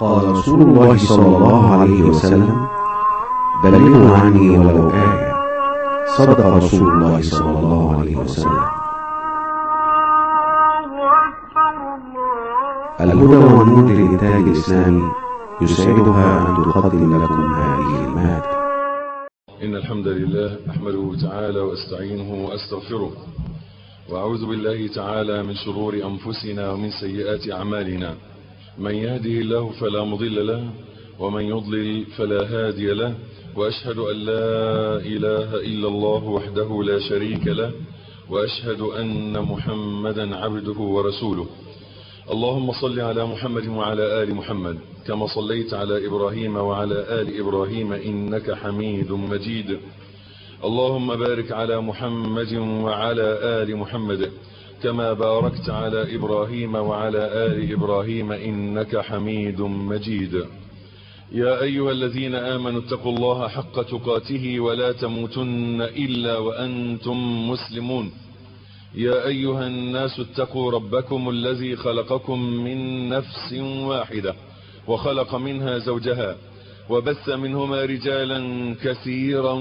قال رسول الله صلى الله عليه وسلم بلغوا عني ولو آية صدق رسول الله صلى الله عليه وسلم الهدى والنور للإنتاج الإسلامي يسعدها أن تقدم لكم هذه المادة إن الحمد لله أحمده تعالى وأستعينه وأستغفره وأعوذ بالله تعالى من شرور أنفسنا ومن سيئات أعمالنا من يهده الله فلا مضل له ومن يضلل فلا هادي له وأشهد أن لا إله إلا الله وحده لا شريك له وأشهد أن محمدا عبده ورسوله اللهم صل على محمد وعلى آل محمد كما صليت على إبراهيم وعلى آل إبراهيم إنك حميد مجيد اللهم بارك على محمد وعلى آل محمد كما باركت على إبراهيم وعلى آل إبراهيم إنك حميد مجيد يا أيها الذين آمنوا اتقوا الله حق تقاته ولا تموتن إلا وأنتم مسلمون يا أيها الناس اتقوا ربكم الذي خلقكم من نفس واحدة وخلق منها زوجها وبث منهما رجالا كثيرا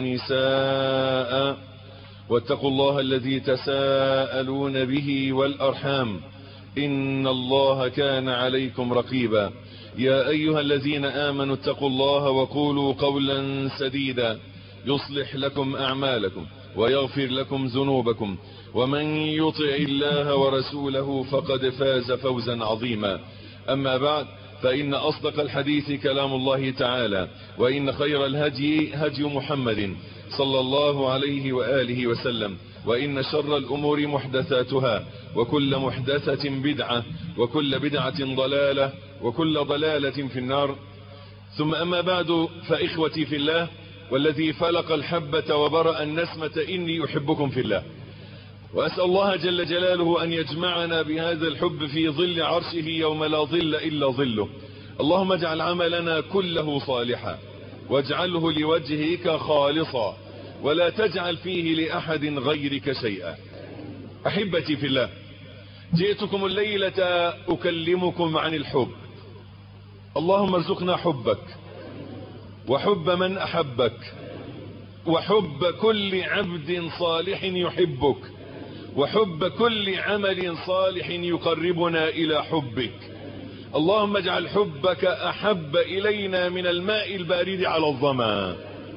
ونساء واتقوا الله الذي تساءلون به والأرحام إن الله كان عليكم رقيبا يا أيها الذين آمنوا اتقوا الله وقولوا قولا سديدا يصلح لكم أعمالكم ويغفر لكم ذنوبكم ومن يطع الله ورسوله فقد فاز فوزا عظيما أما بعد فإن أصدق الحديث كلام الله تعالى وإن خير الهدي هدي محمد صلى الله عليه وآله وسلم وإن شر الأمور محدثاتها وكل محدثة بدعة وكل بدعة ضلالة وكل ضلالة في النار ثم أما بعد فإخوتي في الله والذي فلق الحبة وبرأ النسمة إني أحبكم في الله وأسأل الله جل جلاله أن يجمعنا بهذا الحب في ظل عرشه يوم لا ظل إلا ظله اللهم اجعل عملنا كله صالحا واجعله لوجهك خالصا ولا تجعل فيه لأحد غيرك شيئا أحبتي في الله جئتكم الليلة أكلمكم عن الحب اللهم ارزقنا حبك وحب من أحبك وحب كل عبد صالح يحبك وحب كل عمل صالح يقربنا إلى حبك اللهم اجعل حبك أحب إلينا من الماء البارد على الظما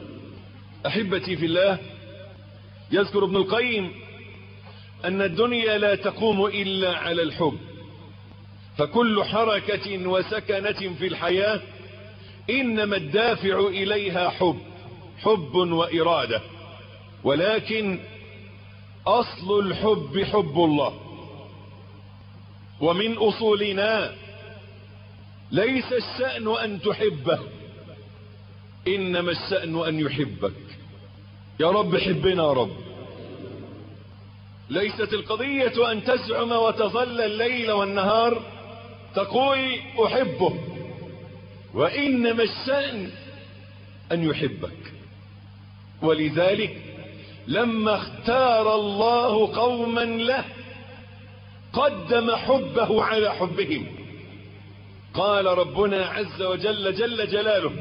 أحبتي في الله يذكر ابن القيم أن الدنيا لا تقوم إلا على الحب فكل حركة وسكنة في الحياة إنما الدافع إليها حب حب وإرادة ولكن أصل الحب حب الله ومن أصولنا ليس الشأن أن تحبه إنما الشأن أن يحبك يا رب حبنا يا رب ليست القضية أن تزعم وتظل الليل والنهار تقول أحبه وإنما الشأن أن يحبك ولذلك لما اختار الله قوما له قدم حبه على حبهم قال ربنا عز وجل جل جلاله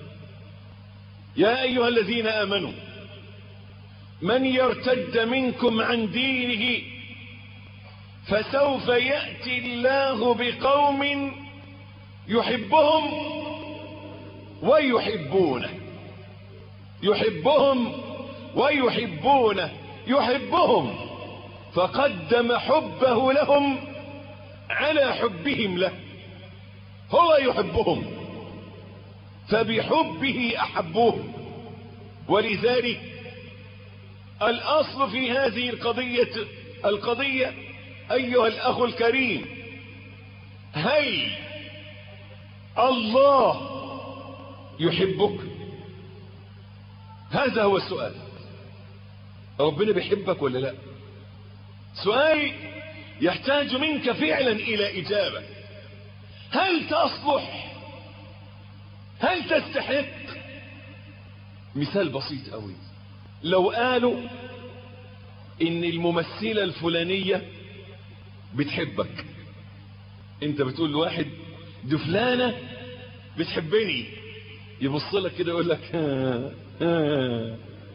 يا أيها الذين آمنوا من يرتد منكم عن دينه فسوف يأتي الله بقوم يحبهم ويحبونه يحبهم ويحبونه يحبهم فقدم حبه لهم على حبهم له هو يحبهم فبحبه أحبوه ولذلك الأصل في هذه القضية القضية أيها الأخ الكريم هل الله يحبك هذا هو السؤال ربنا بيحبك ولا لا سؤال يحتاج منك فعلا إلى إجابة هل تصلح هل تستحق مثال بسيط قوي لو قالوا ان الممثلة الفلانية بتحبك انت بتقول لواحد دي فلانة بتحبني يبص لك كده يقول لك ها ها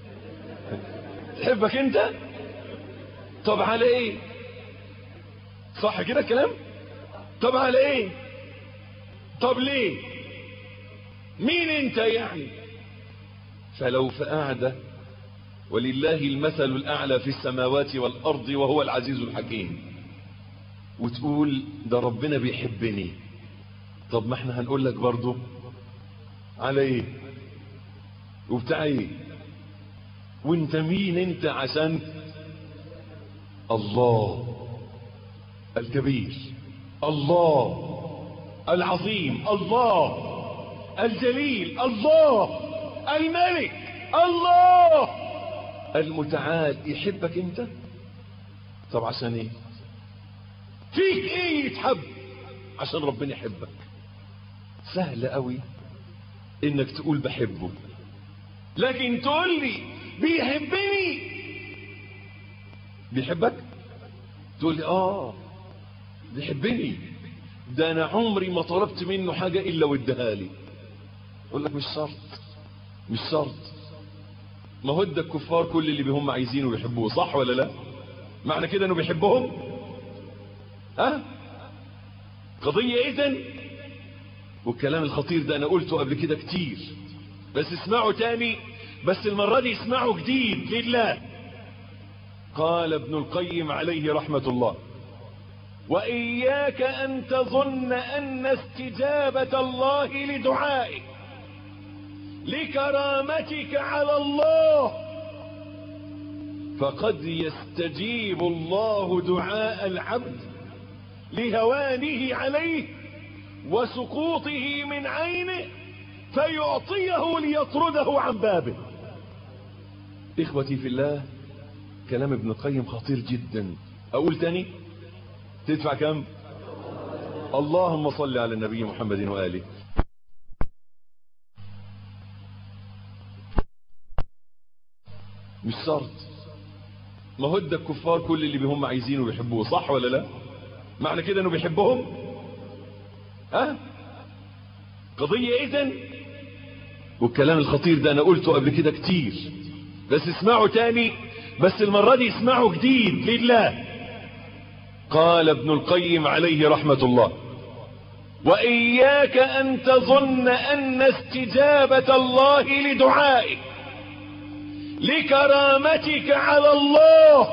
تحبك انت طب على ايه صح كده الكلام طب على ايه طب ليه مين انت يعني فلو في قاعدة ولله المثل الأعلى في السماوات والأرض وهو العزيز الحكيم وتقول ده ربنا بيحبني طب ما احنا هنقول لك برضو على ايه وبتاع ايه وانت مين انت عشان الله الكبير الله العظيم الله الجليل الله الملك الله المتعال يحبك انت طب عشان ايه فيك ايه يتحب عشان ربنا يحبك سهل قوي انك تقول بحبه لكن تقول لي بيحبني بيحبك تقول لي اه بيحبني ده انا عمري ما طلبت منه حاجة الا واداها لي اقول لك مش شرط مش شرط ما هو ده الكفار كل اللي هم عايزينه بيحبوه صح ولا لا معنى كده انه بيحبهم ها قضية اذن والكلام الخطير ده انا قلته قبل كده كتير بس اسمعوا تاني بس المرة دي اسمعوا جديد لله قال ابن القيم عليه رحمة الله وإياك أن تظن أن استجابة الله لدعائك لكرامتك على الله فقد يستجيب الله دعاء العبد لهوانه عليه وسقوطه من عينه فيعطيه ليطرده عن بابه إخوتي في الله كلام ابن القيم خطير جدا أقول تاني تدفع كم اللهم صل على النبي محمد وآله مش شرط ما هو ده الكفار كل اللي هم عايزينه بيحبوه صح ولا لا معنى كده انه بيحبهم ها قضية اذن والكلام الخطير ده انا قلته قبل كده كتير بس اسمعوا تاني بس المرة دي اسمعوا جديد لله قال ابن القيم عليه رحمة الله وإياك أن تظن أن استجابة الله لدعائك لكرامتك على الله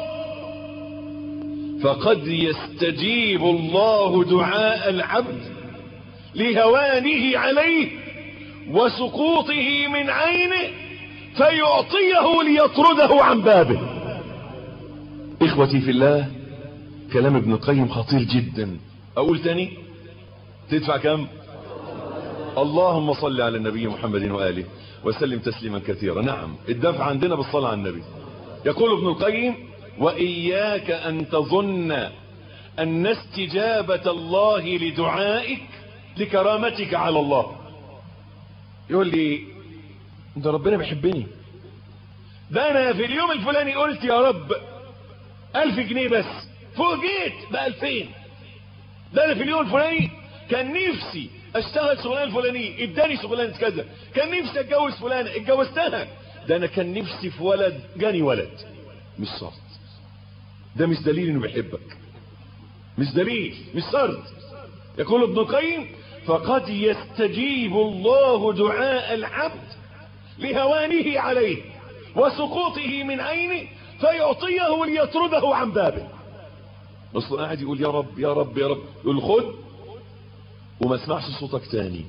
فقد يستجيب الله دعاء العبد لهوانه عليه وسقوطه من عينه فيعطيه ليطرده عن بابه إخوتي في الله كلام ابن القيم خطير جدا أقول تاني تدفع كم اللهم صل على النبي محمد وآله وسلم تسليما كثيرا نعم الدفع عندنا بالصلاة على النبي يقول ابن القيم وإياك أن تظن أن استجابة الله لدعائك لكرامتك على الله يقول لي ده ربنا بيحبني ده أنا في اليوم الفلاني قلت يا رب ألف جنيه بس فوجئت بألفين ده أنا في اليوم الفلاني كان نفسي اشتغل شغلانه الفلانيه اداني شغلانه كذا كان نفسي اتجوز فلانه اتجوزتها ده انا كان نفسي في ولد جاني ولد مش شرط ده مش دليل انه بيحبك مش دليل مش شرط يقول ابن القيم فقد يستجيب الله دعاء العبد لهوانه عليه وسقوطه من عينه فيعطيه ليطرده عن بابه اصلا قاعد يقول يا رب يا رب يا رب يقول خد وما اسمعش صوتك تاني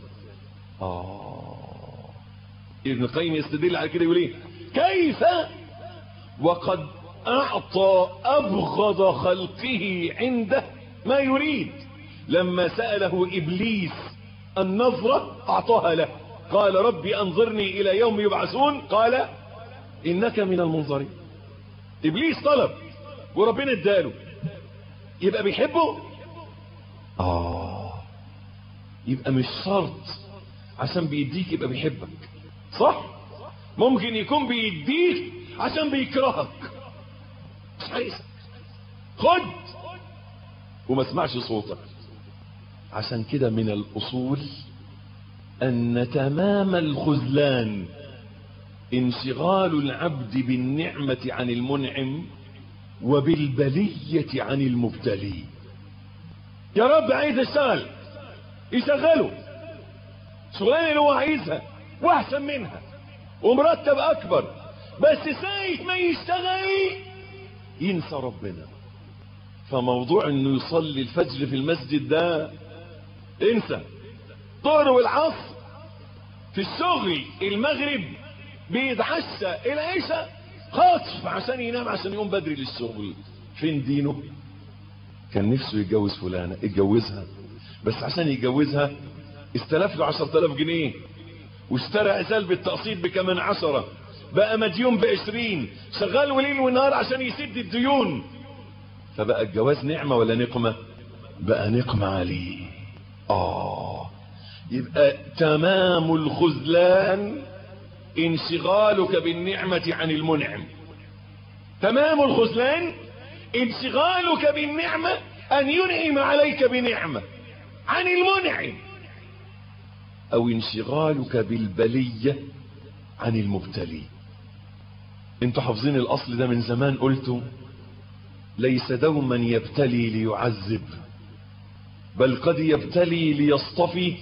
آه ابن القيم يستدل على كده يقول ايه كيف وقد اعطى ابغض خلقه عنده ما يريد لما سأله ابليس النظرة اعطاها له قال ربي انظرني الى يوم يبعثون قال انك من المنظرين ابليس طلب وربنا اداله يبقى بيحبه اه يبقى مش شرط عشان بيديك يبقى بيحبك صح ممكن يكون بيديك عشان بيكرهك مش عايزك خد وما اسمعش صوتك عشان كده من الأصول أن تمام الخذلان انشغال العبد بالنعمة عن المنعم وبالبلية عن المبتلي يا رب عايز اشتغل يشغله شغلانه اللي هو عايزها واحسن منها ومرتب اكبر بس ساعة ما يشتغل ينسى ربنا فموضوع انه يصلي الفجر في المسجد ده انسى ظهر والعصر في الشغل المغرب بيتعشى العشاء خاطف عشان ينام عشان يقوم بدري للشغل فين دينه كان نفسه يتجوز فلانة اتجوزها بس عشان يتجوزها استلف له 10000 جنيه واشترى عزال بالتقسيط بكمان عشرة بقى مديون بعشرين شغال وليل ونهار عشان يسد الديون فبقى الجواز نعمة ولا نقمة بقى نقمة عليه آه يبقى تمام الخذلان انشغالك بالنعمة عن المنعم تمام الخذلان انشغالك بالنعمة أن ينعم عليك بنعمة عن المنعم أو انشغالك بالبلية عن المبتلي انتوا حافظين الأصل ده من زمان قلتوا ليس دوما يبتلي ليعذب بل قد يبتلي ليصطفي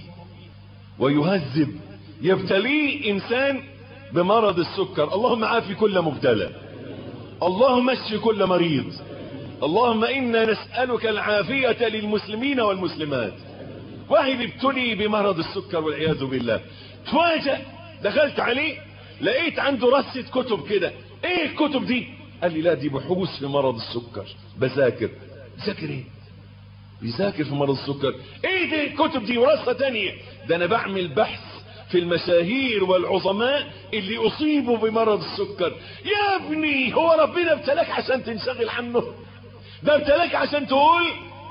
ويهذب يبتليه إنسان بمرض السكر اللهم عافي كل مبتلى اللهم اشف كل مريض اللهم إنا نسألك العافية للمسلمين والمسلمات واحد ابتلي بمرض السكر والعياذ بالله تواجه دخلت عليه لقيت عنده رصة كتب كده ايه الكتب دي قال لي لا دي بحوث في مرض السكر بذاكر بذاكر ايه بيذاكر في مرض السكر ايه دي الكتب دي ورصة تانية ده انا بعمل بحث في المشاهير والعظماء اللي اصيبوا بمرض السكر يا ابني هو ربنا ابتلاك عشان تنشغل عنه ده ابتلاك عشان تقول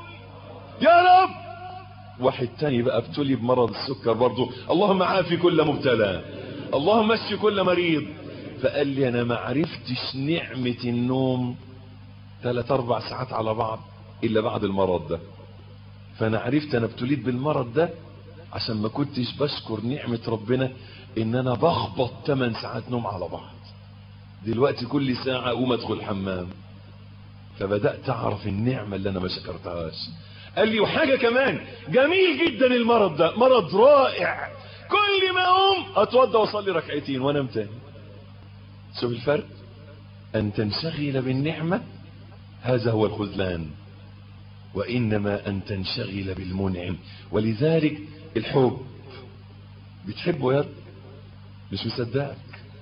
يا رب واحد تاني بقى ابتلي بمرض السكر برضه اللهم عافي كل مبتلى اللهم اشفي كل مريض فقال لي انا ما عرفتش نعمة النوم ثلاث اربع ساعات على بعض الا بعد المرض ده فانا عرفت انا ابتليت بالمرض ده عشان ما كنتش بشكر نعمة ربنا ان انا بخبط 8 ساعات نوم على بعض دلوقتي كل ساعة اقوم ادخل الحمام فبدأت اعرف النعمة اللي انا ما شكرتهاش قال لي وحاجة كمان جميل جدا المرض ده مرض رائع كل ما اقوم اتوضى واصلي ركعتين وانام تاني شوف الفرق ان تنشغل بالنعمة هذا هو الخذلان وانما ان تنشغل بالمنعم ولذلك الحب بتحبه يا مش مصدقك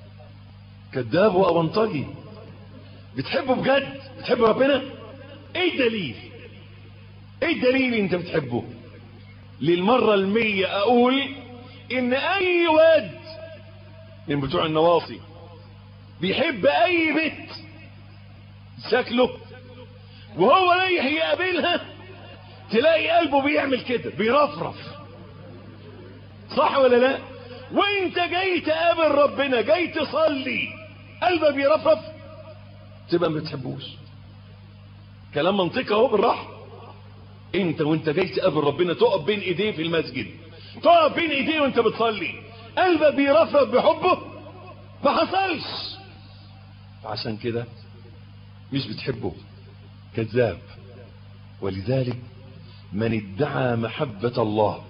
كذاب وأبنطجي بتحبه بجد بتحب ربنا ايه الدليل ايه الدليل انت بتحبه للمرة المية اقول ان اي واد من بتوع النواصي بيحب اي بنت شكله وهو رايح يقابلها تلاقي قلبه بيعمل كده بيرفرف صح ولا لا وانت جاي تقابل ربنا جاي تصلي قلبك بيرفرف تبقى ما بتحبوش كلام منطقي اهو بالراحه انت وانت جاي تقابل ربنا تقف بين ايديه في المسجد تقف بين ايديه وانت بتصلي قلبك بيرفرف بحبه ما حصلش فعشان كده مش بتحبه كذاب ولذلك من ادعى محبة الله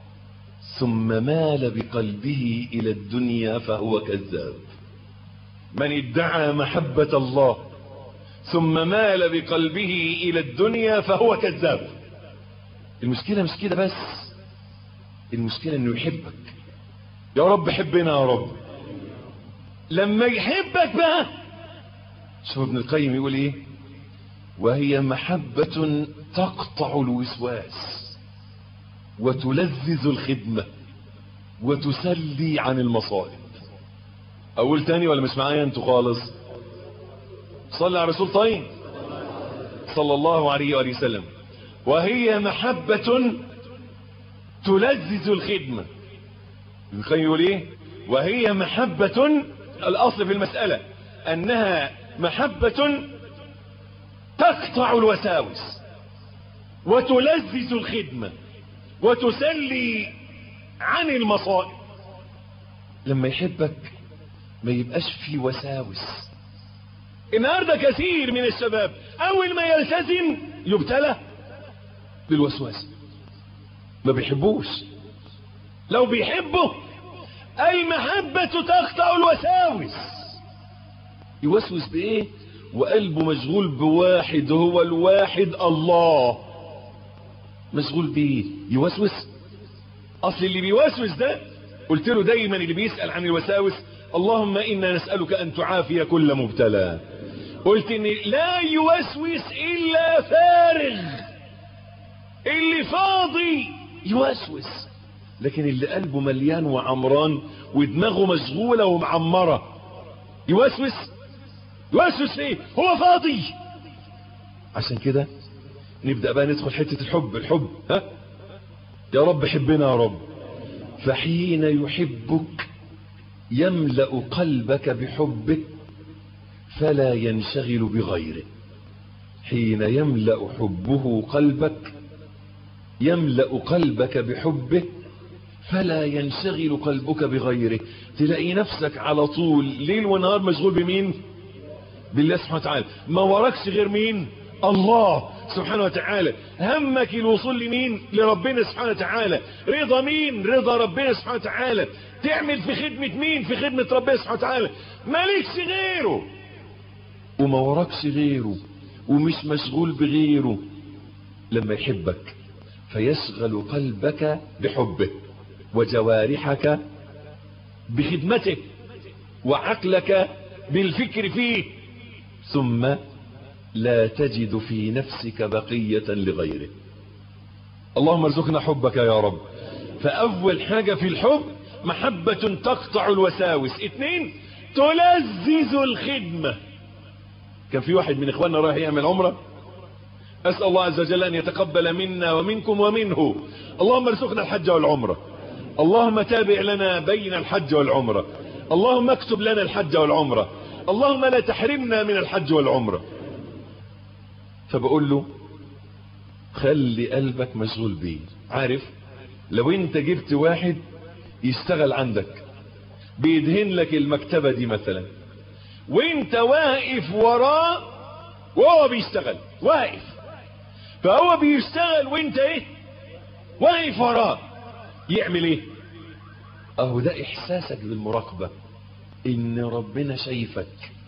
ثم مال بقلبه إلى الدنيا فهو كذاب من ادعى محبة الله ثم مال بقلبه إلى الدنيا فهو كذاب المشكلة مش كده بس المشكلة انه يحبك يا رب حبنا يا رب لما يحبك بقى شوف ابن القيم يقول ايه وهي محبة تقطع الوسواس وتلذذ الخدمة وتسلي عن المصائب اقول تاني ولا مش معايا انتوا خالص صلى على رسول طيب صلى الله عليه وآله وسلم وهي محبة تلذذ الخدمة القيم يقول ايه وهي محبة الاصل في المسألة انها محبة تقطع الوساوس وتلذذ الخدمة وتسلي عن المصائب لما يحبك ما يبقاش في وساوس النهارده كثير من الشباب اول ما يلتزم يبتلى بالوسواس ما بيحبوش لو بيحبه المحبة تقطع الوساوس يوسوس بايه وقلبه مشغول بواحد هو الواحد الله مشغول بيه يوسوس اصل اللي بيوسوس ده قلت له دايما اللي بيسأل عن الوساوس اللهم انا نسألك ان تعافي كل مبتلى قلت ان لا يوسوس الا فارغ اللي فاضي يوسوس لكن اللي قلبه مليان وعمران ودماغه مشغولة ومعمرة يوسوس يوسوس ليه هو فاضي عشان كده نبدأ بقى ندخل حتة الحب الحب ها يا رب حبنا يا رب فحين يحبك يملأ قلبك بحبه فلا ينشغل بغيره حين يملأ حبه قلبك يملأ قلبك بحبه فلا ينشغل قلبك بغيره تلاقي نفسك على طول ليل ونهار مشغول بمين بالله سبحانه وتعالى ما وراكش غير مين الله سبحانه وتعالى همك الوصول لمين لربنا سبحانه وتعالى رضا مين رضا ربنا سبحانه وتعالى تعمل في خدمة مين في خدمة ربنا سبحانه وتعالى مالكش غيره وما وراكش غيره ومش مشغول بغيره لما يحبك فيشغل قلبك بحبه وجوارحك بخدمته وعقلك بالفكر فيه ثم لا تجد في نفسك بقية لغيره اللهم ارزقنا حبك يا رب فأول حاجة في الحب محبة تقطع الوساوس اثنين تلذذ الخدمة كان في واحد من اخواننا رايح يعمل عمره أسأل الله عز وجل أن يتقبل منا ومنكم ومنه اللهم ارزقنا الحج والعمرة اللهم تابع لنا بين الحج والعمرة اللهم اكتب لنا الحج والعمرة اللهم لا تحرمنا من الحج والعمرة فبقول له خلي قلبك مشغول بيه عارف لو انت جبت واحد يشتغل عندك بيدهن لك المكتبة دي مثلا وانت واقف وراه وهو بيشتغل واقف فهو بيشتغل وانت ايه واقف وراه يعمل ايه اهو ده احساسك بالمراقبة ان ربنا شايفك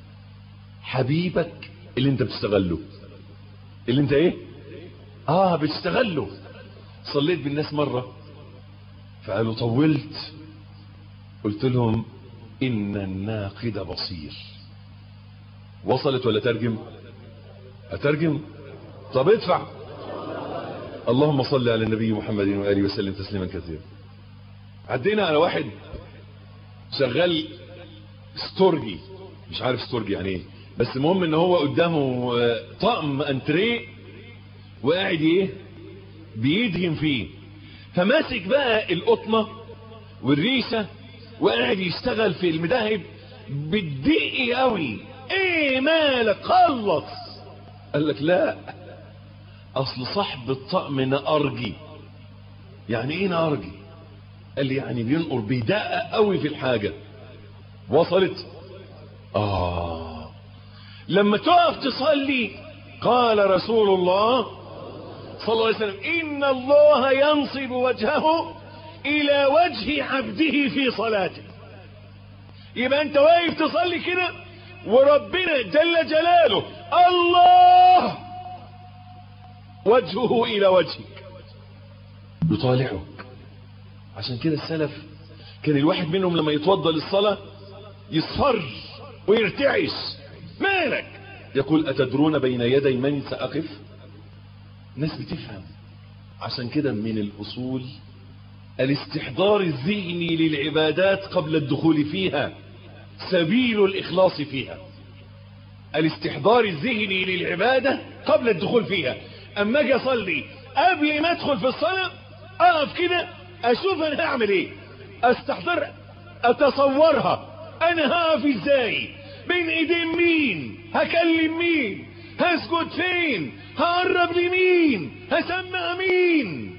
حبيبك اللي انت بتشتغله اللي انت ايه اه بتشتغله صليت بالناس مرة فقالوا طولت قلت لهم ان الناقد بصير وصلت ولا ترجم اترجم طب ادفع اللهم صل على النبي محمد وآله وسلم تسليما كثيرا عدينا على واحد شغال ستورجي مش عارف ستورجي يعني ايه بس المهم ان هو قدامه طقم انتريه وقاعد ايه بيدهن فيه فماسك بقى القطنه والريشه وقاعد يشتغل في المدهب بالدقي قوي ايه مالك خلص قال لك لا اصل صاحب الطقم نقرجي يعني ايه نقرجي قال لي يعني بينقر بيدقق قوي في الحاجة وصلت اه لما تقف تصلي قال رسول الله صلى الله عليه وسلم ان الله ينصب وجهه الى وجه عبده في صلاته يبقى انت واقف تصلي كده وربنا جل جلاله الله وجهه الى وجهك يطالعك عشان كده السلف كان الواحد منهم لما يتوضى للصلاة يصفر ويرتعش مالك يقول أتدرون بين يدي من سأقف ناس بتفهم عشان كده من الأصول الاستحضار الذهني للعبادات قبل الدخول فيها سبيل الإخلاص فيها الاستحضار الذهني للعبادة قبل الدخول فيها أما أجي أصلي قبل ما أدخل في الصلاة أقف كده أشوف أنا هعمل إيه أستحضر أتصورها أنا هقف إزاي بين إيدين مين هكلم مين هسجد فين هقرب لمين هسمع مين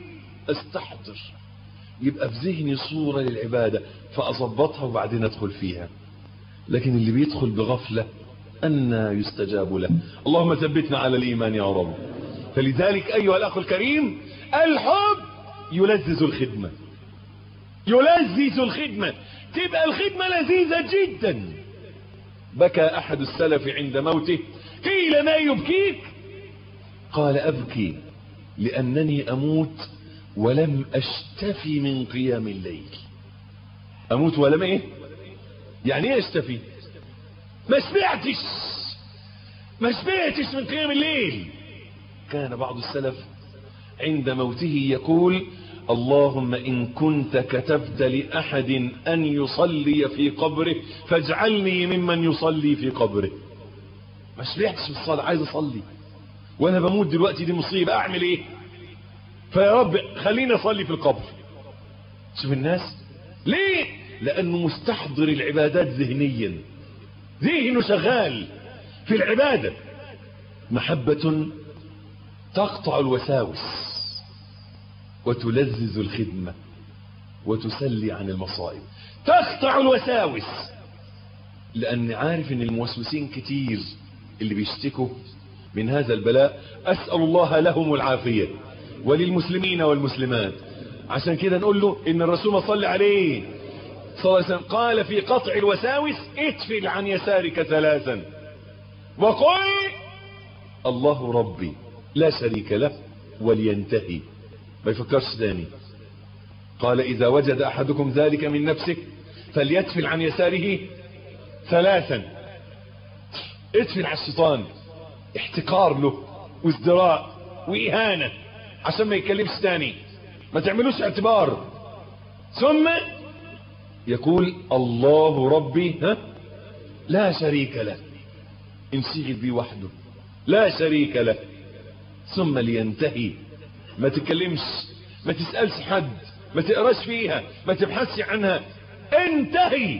استحضر يبقى في ذهني صورة للعبادة فأظبطها وبعدين أدخل فيها لكن اللي بيدخل بغفلة أن يستجاب له اللهم ثبتنا على الإيمان يا رب فلذلك أيها الأخ الكريم الحب يلذذ الخدمة يلذذ الخدمة تبقى الخدمة لذيذة جدا بكى أحد السلف عند موته قيل ما يبكيك قال أبكي لأنني أموت ولم أشتفي من قيام الليل أموت ولم إيه يعني إيه أشتفي ما شبعتش ما شبعتش من قيام الليل كان بعض السلف عند موته يقول اللهم إن كنت كتبت لأحد أن يصلي في قبره فاجعلني ممن يصلي في قبره ما شبعتش من الصلاة عايز أصلي وأنا بموت دلوقتي دي مصيبة أعمل إيه فيا رب خليني أصلي في القبر شوف الناس ليه لأنه مستحضر العبادات ذهنيا ذهنه شغال في العبادة محبة تقطع الوساوس وتلذذ الخدمة وتسلي عن المصائب تقطع الوساوس لأن عارف ان الموسوسين كتير اللي بيشتكوا من هذا البلاء أسأل الله لهم العافية وللمسلمين والمسلمات عشان كده نقول له ان الرسول صلى عليه صلى الله عليه وسلم قال في قطع الوساوس اتفل عن يسارك ثلاثا وقل الله ربي لا شريك له ولينتهي ما يفكرش تاني قال إذا وجد أحدكم ذلك من نفسه فليتفل عن يساره ثلاثا اتفل على الشيطان احتقار له وازدراء وإهانة عشان ما يتكلمش تاني ما تعملوش اعتبار ثم يقول الله ربي ها لا شريك له انشغل بيه وحده لا شريك له ثم لينتهي ما تتكلمش ما تسألش حد ما تقراش فيها ما تبحثش عنها انتهي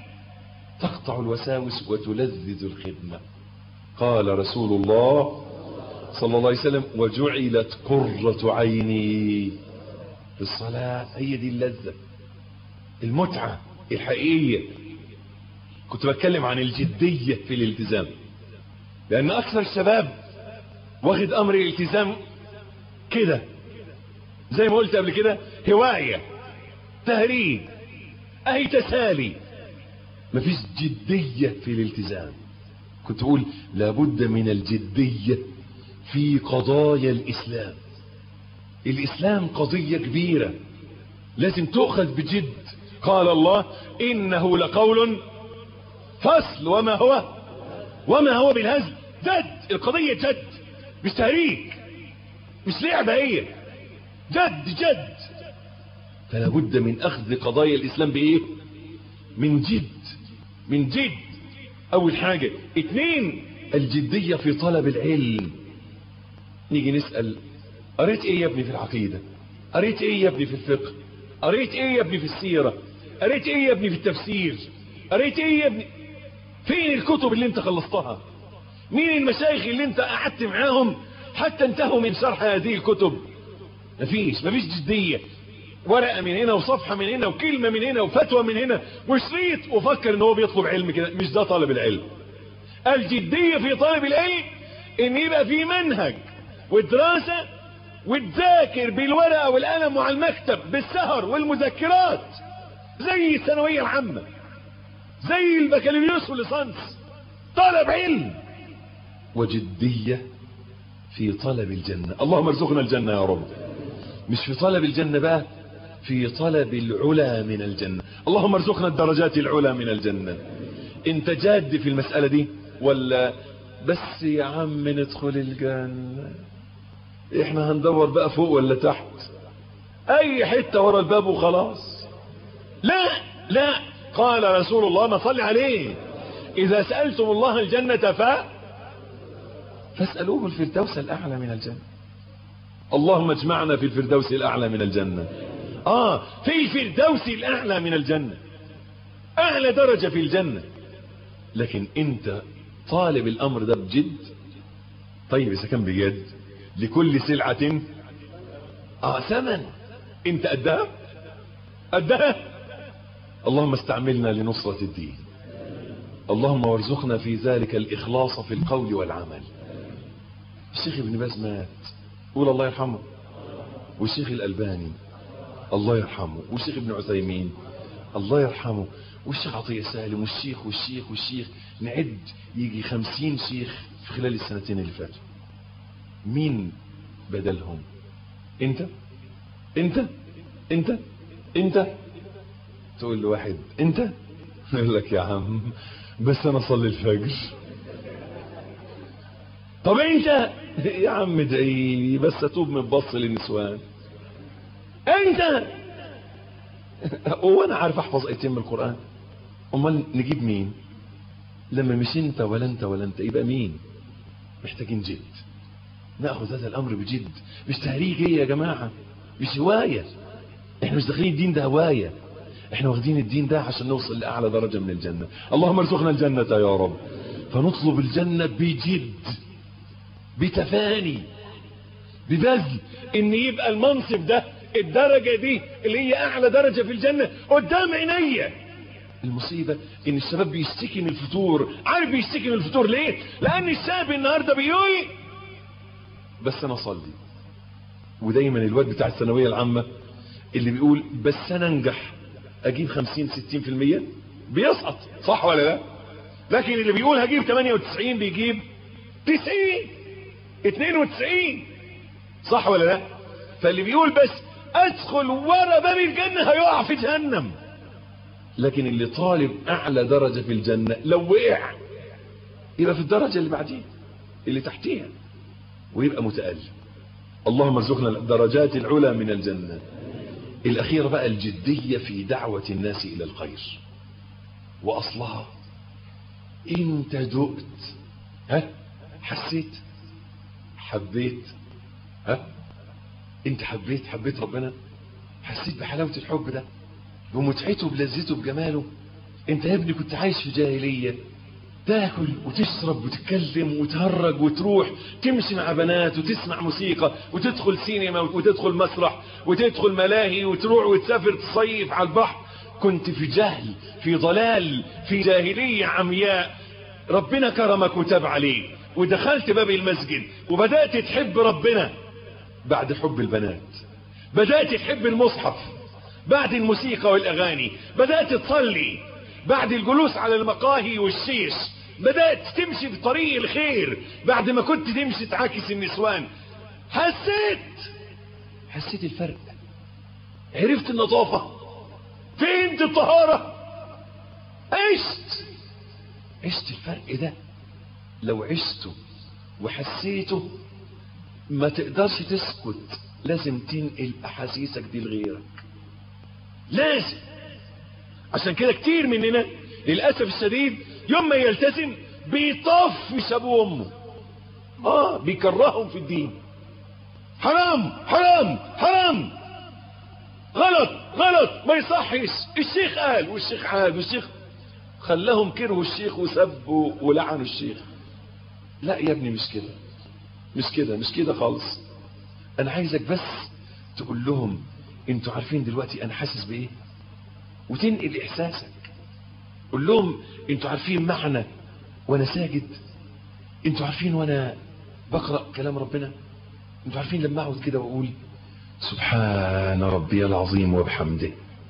تقطع الوساوس وتلذذ الخدمة قال رسول الله صلى الله عليه وسلم وجعلت قرة عيني في الصلاة هي دي اللذة المتعة الحقيقية كنت بتكلم عن الجدية في الالتزام لأن أكثر الشباب واخد أمر الالتزام كده زي ما قلت قبل كده هواية تهريج أهي تسالي مفيش جدية في الالتزام كنت أقول لابد من الجدية في قضايا الإسلام الإسلام قضية كبيرة لازم تؤخذ بجد قال الله إنه لقول فصل وما هو وما هو بالهزل جد القضية جد مش تهريج مش لعبة هي جد جد فلا بد من أخذ قضايا الإسلام بإيه من جد من جد أول حاجة اتنين الجدية في طلب العلم نيجي نسأل قريت ايه يا ابني في العقيدة قريت ايه يا ابني في الفقه قريت ايه يا ابني في السيرة قريت ايه يا ابني في التفسير قريت ايه يا ابني فين الكتب اللي انت خلصتها مين المشايخ اللي انت قعدت معاهم حتى انتهوا من شرح هذه الكتب مفيش مفيش جدية ورقة من هنا وصفحة من هنا وكلمة من هنا وفتوى من هنا وشريط وفكر ان هو بيطلب علم كده مش ده طالب العلم الجدية في طالب العلم ان يبقى في منهج والدراسة وتذاكر بالورقة والقلم وعلى المكتب بالسهر والمذكرات زي الثانوية العامة زي البكالوريوس والليسانس طلب علم وجدية في طلب الجنة اللهم ارزقنا الجنة يا رب مش في طلب الجنة بقى في طلب العلا من الجنة اللهم ارزقنا الدرجات العلا من الجنة انت جاد في المسألة دي ولا بس يا عم ندخل الجنة احنا هندور بقى فوق ولا تحت اي حتة ورا الباب وخلاص لا لا قال رسول الله ما صلي عليه اذا سألتم الله الجنة ف فاسألوه الفردوس الاعلى من الجنة اللهم اجمعنا في الفردوس الاعلى من الجنة اه في الفردوس الاعلى من الجنة اعلى درجة في الجنة لكن انت طالب الامر ده بجد طيب اذا كان بجد لكل سلعة اه ثمن انت قدها قدها اللهم استعملنا لنصرة الدين اللهم وارزقنا في ذلك الإخلاص في القول والعمل الشيخ ابن باز مات قول الله يرحمه والشيخ الألباني الله يرحمه والشيخ ابن عثيمين الله يرحمه والشيخ عطية سالم والشيخ والشيخ والشيخ نعد يجي خمسين شيخ في خلال السنتين اللي فاتوا مين بدلهم انت انت انت انت تقول لواحد انت يقول لك يا عم بس انا اصلي الفجر طب انت يا عم ادعي بس اتوب من بص للنسوان انت هو انا عارف احفظ ايتين من القران امال نجيب مين لما مش انت ولا انت ولا انت يبقى مين محتاجين جد ناخذ هذا الامر بجد مش تهريج ايه يا جماعه مش هوايه احنا مش داخلين الدين ده هوايه احنا واخدين الدين ده عشان نوصل لاعلى درجه من الجنه اللهم ارزقنا الجنه يا رب فنطلب الجنه بجد بتفاني ببذل ان يبقى المنصب ده الدرجه دي اللي هي اعلى درجه في الجنه قدام عينيا المصيبه ان الشباب بيشتكي من الفتور عارف بيشتكي من الفتور ليه لان الشاب النهارده بيقول بس انا اصلي ودايما الواد بتاع الثانويه العامه اللي بيقول بس انا انجح اجيب 50 60% بيسقط صح ولا لا لكن اللي بيقول هجيب 98 بيجيب 90 92 صح ولا لا فاللي بيقول بس ادخل ورا باب الجنة هيقع في جهنم لكن اللي طالب اعلى درجة في الجنة لو وقع يبقى في الدرجة اللي بعديه اللي تحتيها ويبقى متألم اللهم ارزقنا الدرجات العلى من الجنة الأخيرة بقى الجدية في دعوة الناس إلى الخير وأصلها انت دقت ها حسيت حبيت ها انت حبيت حبيت ربنا حسيت بحلاوة الحب ده بمتعته بلذته بجماله انت يا ابني كنت عايش في جاهلية تاكل وتشرب وتتكلم وتهرج وتروح تمشي مع بنات وتسمع موسيقى وتدخل سينما وتدخل مسرح وتدخل ملاهي وتروح وتسافر تصيف على البحر كنت في جهل في ضلال في جاهلية عمياء ربنا كرمك وتاب عليك ودخلت باب المسجد وبدأت تحب ربنا بعد حب البنات بدأت تحب المصحف بعد الموسيقى والأغاني بدأت تصلي بعد الجلوس على المقاهي والشيش بدأت تمشي في طريق الخير بعد ما كنت تمشي تعاكس النسوان حسيت حسيت الفرق عرفت النظافة فهمت الطهارة عشت عشت الفرق ده لو عشته وحسيته ما تقدرش تسكت لازم تنقل احاسيسك دي لغيرك لازم عشان كده كتير مننا للأسف الشديد يوم ما يلتزم بيطفش أبوه وأمه آه بيكرههم في الدين حرام حرام حرام غلط غلط ما يصحش الشيخ قال والشيخ عاد والشيخ خلاهم كرهوا الشيخ وسبوا ولعنوا الشيخ لا يا ابني مش كده مش كده مش كده خالص انا عايزك بس تقول لهم انتوا عارفين دلوقتي انا حاسس بايه وتنقل احساسك قول لهم انتوا عارفين معنى وانا ساجد انتوا عارفين وانا بقرا كلام ربنا انتوا عارفين لما اقعد كده واقول سبحان ربي العظيم وبحمده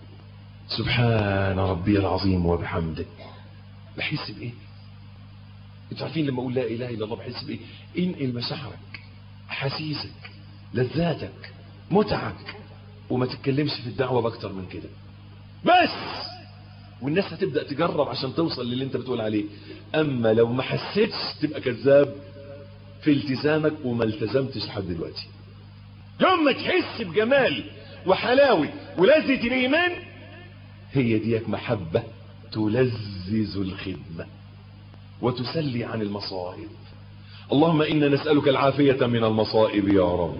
سبحان ربي العظيم وبحمده بحس بايه انتوا عارفين لما اقول لا اله الا الله بحس بايه انقل مشاعرك احاسيسك لذاتك متعك وما تتكلمش في الدعوه باكتر من كده بس والناس هتبدأ تجرب عشان توصل للي انت بتقول عليه اما لو ما حسيتش تبقى كذاب في التزامك وما التزمتش لحد دلوقتي يوم ما تحس بجمال وحلاوة ولذة الايمان هي ديك محبة تلذذ الخدمة وتسلي عن المصائب اللهم انا نسألك العافية من المصائب يا رب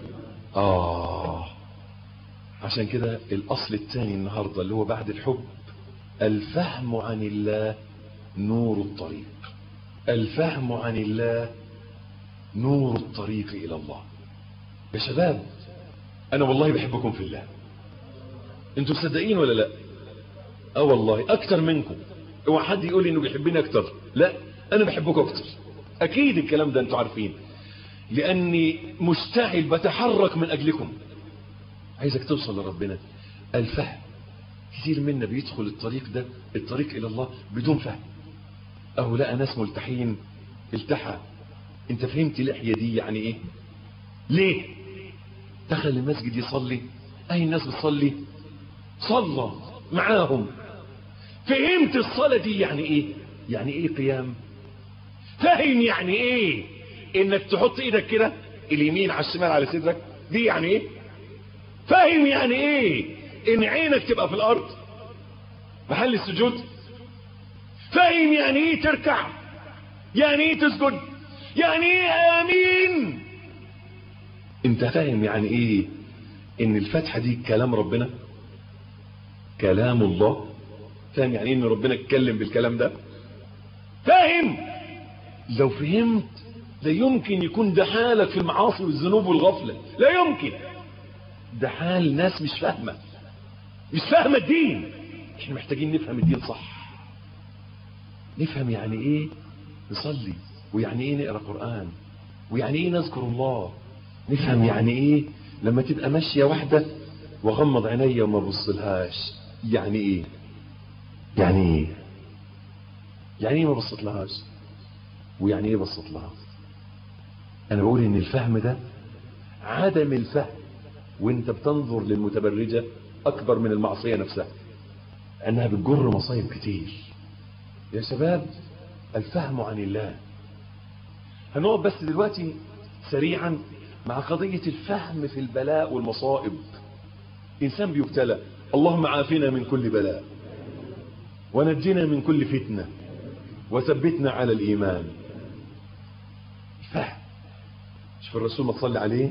آه عشان كده الأصل الثاني النهاردة اللي هو بعد الحب الفهم عن الله نور الطريق الفهم عن الله نور الطريق إلى الله يا شباب أنا والله بحبكم في الله انتوا مصدقين ولا لا اه والله اكتر منكم اوعى حد يقول لي انه بيحبني اكتر لا انا بحبكم اكتر اكيد الكلام ده انتوا عارفين لاني مشتعل بتحرك من اجلكم عايزك توصل لربنا الفهم كثير منا بيدخل الطريق ده الطريق الى الله بدون فهم اهو لقى ناس ملتحين التحى انت فهمت اللحيه دي يعني ايه ليه دخل المسجد يصلي اي الناس بتصلي صلى معاهم فهمت الصلاة دي يعني ايه يعني ايه قيام فاهم يعني ايه انك تحط ايدك كده اليمين على الشمال على صدرك دي يعني ايه فاهم يعني ايه ان عينك تبقى في الارض محل السجود فاهم يعني ايه تركع يعني ايه تسجد يعني ايه امين انت فاهم يعني ايه ان الفتحة دي كلام ربنا كلام الله فاهم يعني ايه ان ربنا اتكلم بالكلام ده فاهم لو فهمت لا يمكن يكون ده حالك في المعاصي والذنوب والغفلة لا يمكن ده حال ناس مش فاهمة مش فاهمة الدين احنا محتاجين نفهم الدين صح نفهم يعني ايه نصلي ويعني ايه نقرأ قرآن ويعني ايه نذكر الله نفهم يعني ايه لما تبقى ماشية واحدة واغمض عينيا وما بصلهاش يعني ايه يعني ايه يعني ايه ما بصت لهاش ويعني ايه بصت لها انا بقول ان الفهم ده عدم الفهم وانت بتنظر للمتبرجة اكبر من المعصية نفسها انها بتجر مصايب كتير يا شباب الفهم عن الله هنقعد بس دلوقتي سريعا مع قضية الفهم في البلاء والمصائب إنسان بيبتلى اللهم عافنا من كل بلاء ونجنا من كل فتنة وثبتنا على الإيمان فهم شوف الرسول ما تصلي عليه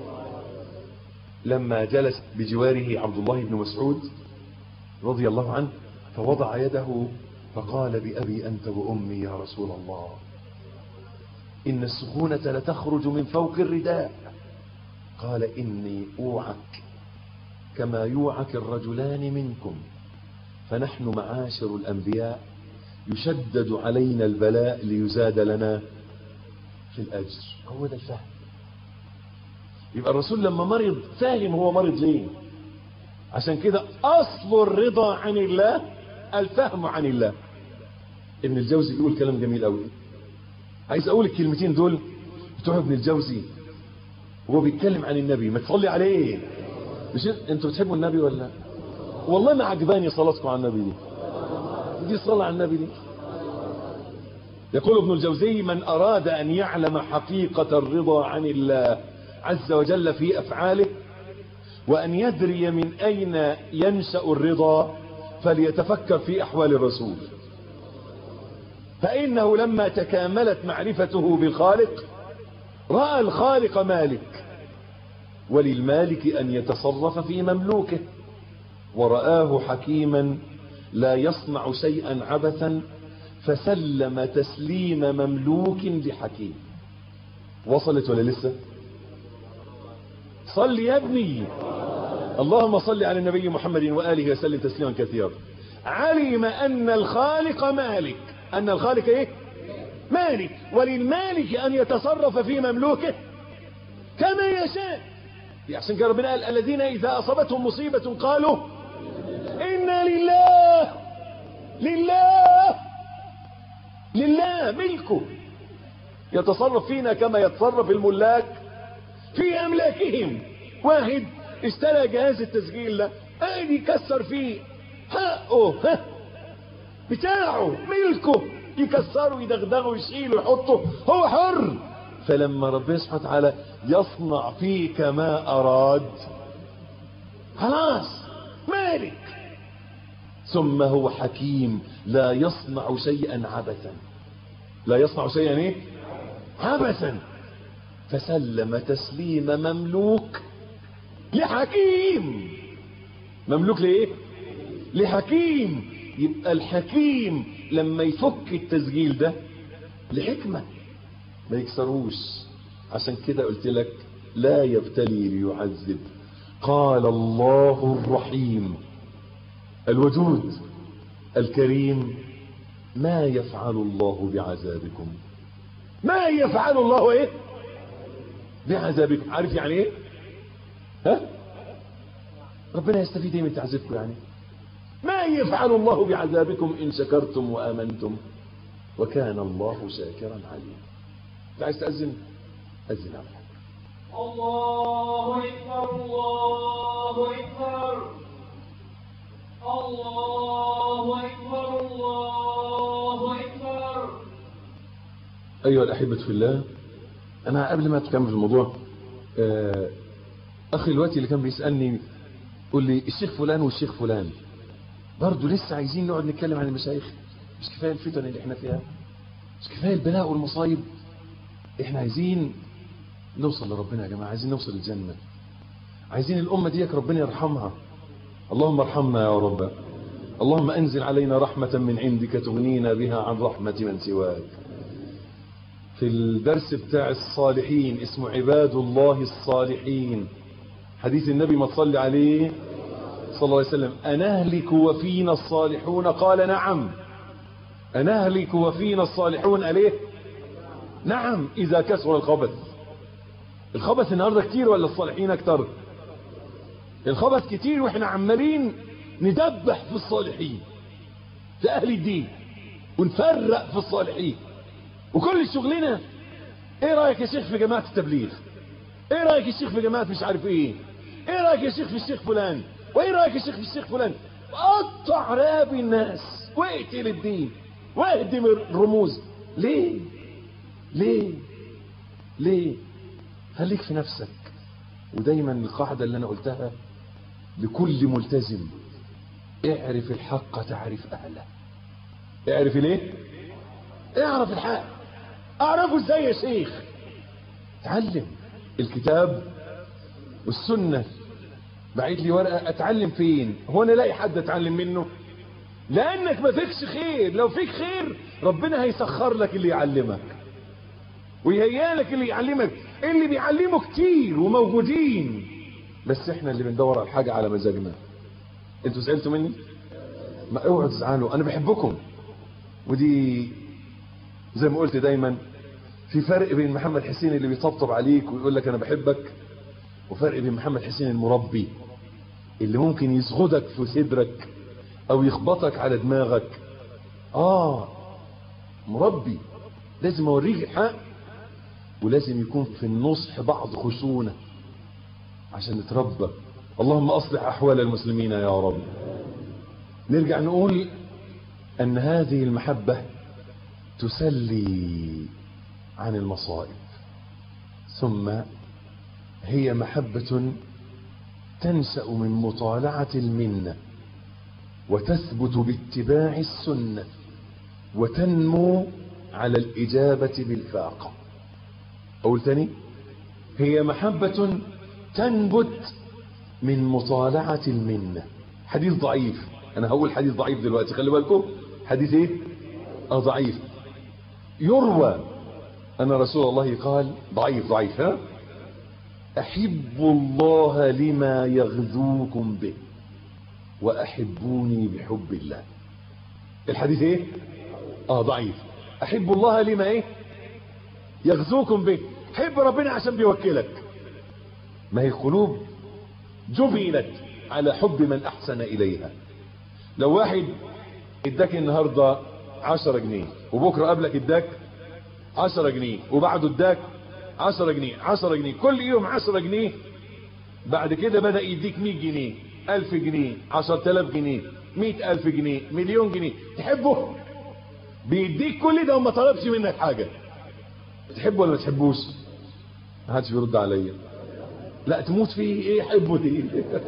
لما جلس بجواره عبد الله بن مسعود رضي الله عنه فوضع يده فقال بأبي أنت وأمي يا رسول الله إن السخونة لتخرج من فوق الرداء قال إني أوعك كما يوعك الرجلان منكم فنحن معاشر الأنبياء يشدد علينا البلاء ليزاد لنا في الأجر هو ده الفهم يبقى الرسول لما مرض فاهم هو مرض ليه عشان كده أصل الرضا عن الله الفهم عن الله ابن الجوزي بيقول كلام جميل قوي عايز اقول الكلمتين دول بتوع ابن الجوزي وهو بيتكلم عن النبي ما تصلي عليه مش انتوا بتحبوا النبي ولا والله ما عجباني صلاتكم على النبي دي دي صلاة على النبي دي يقول ابن الجوزي من أراد أن يعلم حقيقة الرضا عن الله عز وجل في أفعاله وأن يدري من أين ينشأ الرضا فليتفكر في أحوال الرسول فإنه لما تكاملت معرفته بالخالق رأى الخالق مالك وللمالك أن يتصرف في مملوكه ورآه حكيما لا يصنع شيئا عبثا فسلم تسليم مملوك لحكيم وصلت ولا لسه صل يا ابني اللهم صل على النبي محمد وآله وسلم تسليما كثيرا علم أن الخالق مالك أن الخالق إيه مالك وللمالك أن يتصرف في مملوكه كما يشاء عشان كده ربنا قال الذين إذا أصابتهم مصيبة قالوا إنا لله لله لله ملكه يتصرف فينا كما يتصرف الملاك في أملاكهم واحد اشترى جهاز التسجيل ده قاعد يكسر فيه حقه ها بتاعه ملكه يكسره يدغدغه يشيله يحطه هو حر فلما ربنا سبحانه وتعالى يصنع فيك ما أراد خلاص مالك ثم هو حكيم لا يصنع شيئا عبثا لا يصنع شيئا ايه عبثا فسلم تسليم مملوك لحكيم مملوك لايه لحكيم يبقى الحكيم لما يفك التسجيل ده لحكمة ما يكسروش عشان كده قلت لك لا يبتلي ليعذب قال الله الرحيم الودود الكريم ما يفعل الله بعذابكم ما يفعل الله ايه بعذابكم عارف يعني ايه ها ربنا يستفيد ايه من تعذيبكم يعني ما يفعل الله بعذابكم ان شكرتم وامنتم وكان الله شاكرا عليما انت عايز تاذن اذن على الله أكبر الله أكبر الله أكبر الله أكبر أيها الأحبة في الله أنا قبل ما أتكلم في الموضوع آه، أخي الوقت اللي كان بيسألني قول لي الشيخ فلان والشيخ فلان برضه لسه عايزين نقعد نتكلم عن المشايخ مش كفاية الفتن اللي احنا فيها مش كفاية البلاء والمصايب احنا عايزين نوصل لربنا يا جماعة عايزين نوصل للجنة عايزين الأمة ديك ربنا يرحمها اللهم ارحمنا يا رب اللهم أنزل علينا رحمة من عندك تغنينا بها عن رحمة من سواك في الدرس بتاع الصالحين اسمه عباد الله الصالحين حديث النبي ما تصلي عليه صلى الله عليه وسلم أنهلك وفينا الصالحون قال نعم أنهلك وفينا الصالحون عليه نعم إذا كسر الخبث الخبث النهاردة كتير ولا الصالحين أكتر الخبث كتير وإحنا عمالين ندبح في الصالحين في أهل الدين ونفرق في الصالحين وكل شغلنا ايه رأيك يا شيخ في جماعة التبليغ ايه رأيك يا شيخ في جماعة مش عارف ايه ايه رأيك يا شيخ في الشيخ فلان وايه رأيك يا شيخ في الشيخ فلان قطع راب الناس واقتل الدين واهدم الرموز ليه ليه ليه خليك في نفسك ودايما القاعدة اللي انا قلتها لكل ملتزم اعرف الحق تعرف اهله اعرف ليه اعرف الحق اعرفه ازاي يا شيخ اتعلم الكتاب والسنة بعت لي ورقة اتعلم فين هو انا الاقي حد اتعلم منه لانك ما فيكش خير لو فيك خير ربنا هيسخر لك اللي يعلمك ويهيئ لك اللي يعلمك اللي بيعلموا كتير وموجودين بس احنا اللي بندور على الحاجة على مزاجنا انتوا زعلتوا مني ما اوعوا تزعلوا انا بحبكم ودي زي ما قلت دايما في فرق بين محمد حسين اللي بيطبطب عليك ويقول لك انا بحبك وفرق بين محمد حسين المربي اللي ممكن يسغدك في صدرك او يخبطك على دماغك اه مربي لازم اوريك الحق ولازم يكون في النصح بعض خشونة عشان نتربى اللهم اصلح احوال المسلمين يا رب نرجع نقول ان هذه المحبة تسلي عن المصائب ثم هي محبة تنشأ من مطالعة المنة وتثبت باتباع السنة وتنمو على الإجابة بالفاقة أقول تاني هي محبة تنبت من مطالعة المنة حديث ضعيف أنا هقول حديث ضعيف دلوقتي خلي بالكم حديث إيه اه ضعيف يروى أن رسول الله قال ضعيف ضعيف ها أحب الله لما يغذوكم به وأحبوني بحب الله الحديث ايه اه ضعيف أحب الله لما ايه يغذوكم به حب ربنا عشان بيوكلك ما هي القلوب جبلت على حب من أحسن إليها لو واحد اداك النهاردة عشرة جنيه وبكرة قبلك اداك عشرة جنيه وبعده اداك عشرة جنيه عشرة جنيه كل يوم عشرة جنيه بعد كده بدأ يديك مية جنيه ألف جنيه عشر تلاف جنيه مية ألف جنيه مليون جنيه تحبه بيديك كل ده وما طلبش منك حاجة تحبه ولا ما تحبوش محدش بيرد عليا لا تموت فيه ايه حبه دي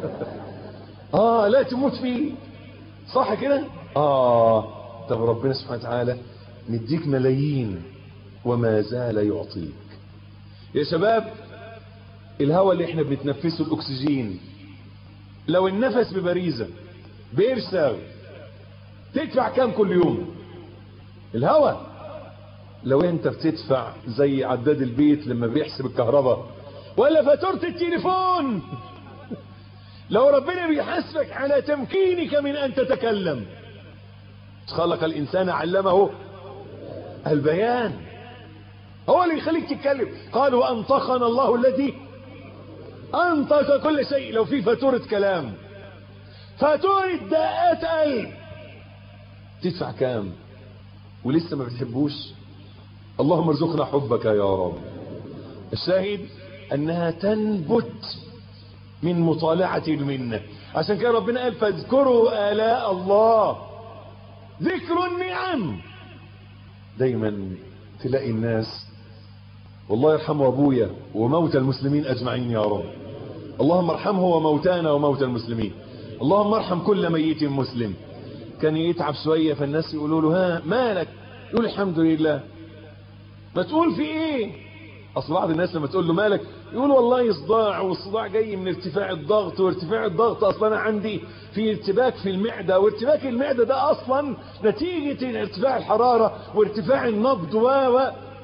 اه لا تموت فيه صح كده اه طب ربنا سبحانه وتعالى مديك ملايين وما زال يعطيك يا شباب الهواء اللي احنا بنتنفسه الاكسجين لو النفس ببريزة بقرش ساوي تدفع كام كل يوم الهواء لو انت بتدفع زي عداد البيت لما بيحسب الكهرباء ولا فاتورة التليفون لو ربنا بيحاسبك على تمكينك من ان تتكلم خلق الانسان علمه البيان هو اللي يخليك تتكلم قال وانطقنا الله الذي انطق كل شيء لو في فاتورة كلام فاتورة دقات قلب تدفع كام ولسه ما بتحبوش اللهم ارزقنا حبك يا رب الشاهد انها تنبت من مطالعة المنة عشان كده ربنا قال فاذكروا آلاء الله ذكر النعم دايما تلاقي الناس والله يرحمه ابويا وموتى المسلمين اجمعين يا رب اللهم ارحمه وموتانا وموتى المسلمين اللهم ارحم كل ميت مسلم كان يتعب شوية فالناس يقولوا له ها مالك يقول الحمد لله ما تقول في ايه اصل بعض الناس لما تقول له مالك يقول والله صداع والصداع جاي من ارتفاع الضغط وارتفاع الضغط اصلا انا عندي في ارتباك في المعدة وارتباك المعدة ده اصلا نتيجة ارتفاع الحرارة وارتفاع النبض و و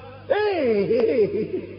ايه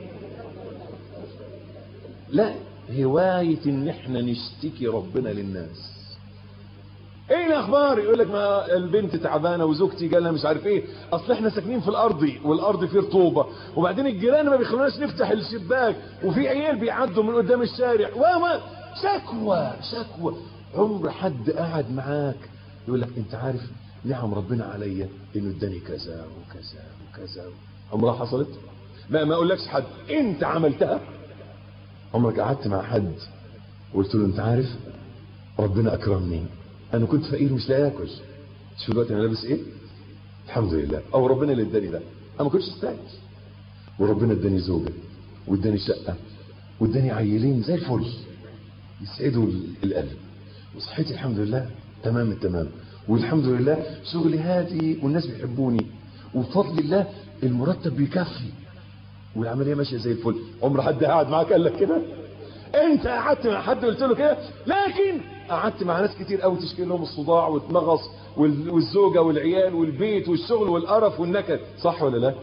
لا هواية ان احنا نشتكي ربنا للناس ايه الاخبار يقول لك ما البنت تعبانه وزوجتي جالها مش عارف ايه اصل احنا ساكنين في الارض والارض فيه رطوبه وبعدين الجيران ما بيخلوناش نفتح الشباك وفي عيال بيعدوا من قدام الشارع وما شكوى شكوى عمر حد قعد معاك يقول لك انت عارف نعم ربنا عليا انه اداني كذا وكذا وكذا عمرها حصلت ما ما اقولكش حد انت عملتها عمرك قعدت مع حد وقلت له انت عارف ربنا اكرمني انا كنت فقير مش لاقي اكل شوف دلوقتي انا لابس ايه الحمد لله او ربنا اللي اداني ده انا ما كنتش استاهل وربنا اداني زوجه واداني شقه واداني عيلين زي الفل يسعدوا القلب وصحتي الحمد لله تمام التمام والحمد لله شغلي هادي والناس بيحبوني وبفضل الله المرتب بيكفي والعمليه ماشيه زي الفل عمر حد قاعد معاك قال لك كده انت قعدت مع حد قلت له كده لكن قعدت مع ناس كتير قوي تشكي لهم الصداع والمغص والزوجه والعيال والبيت والشغل والقرف والنكد صح ولا لا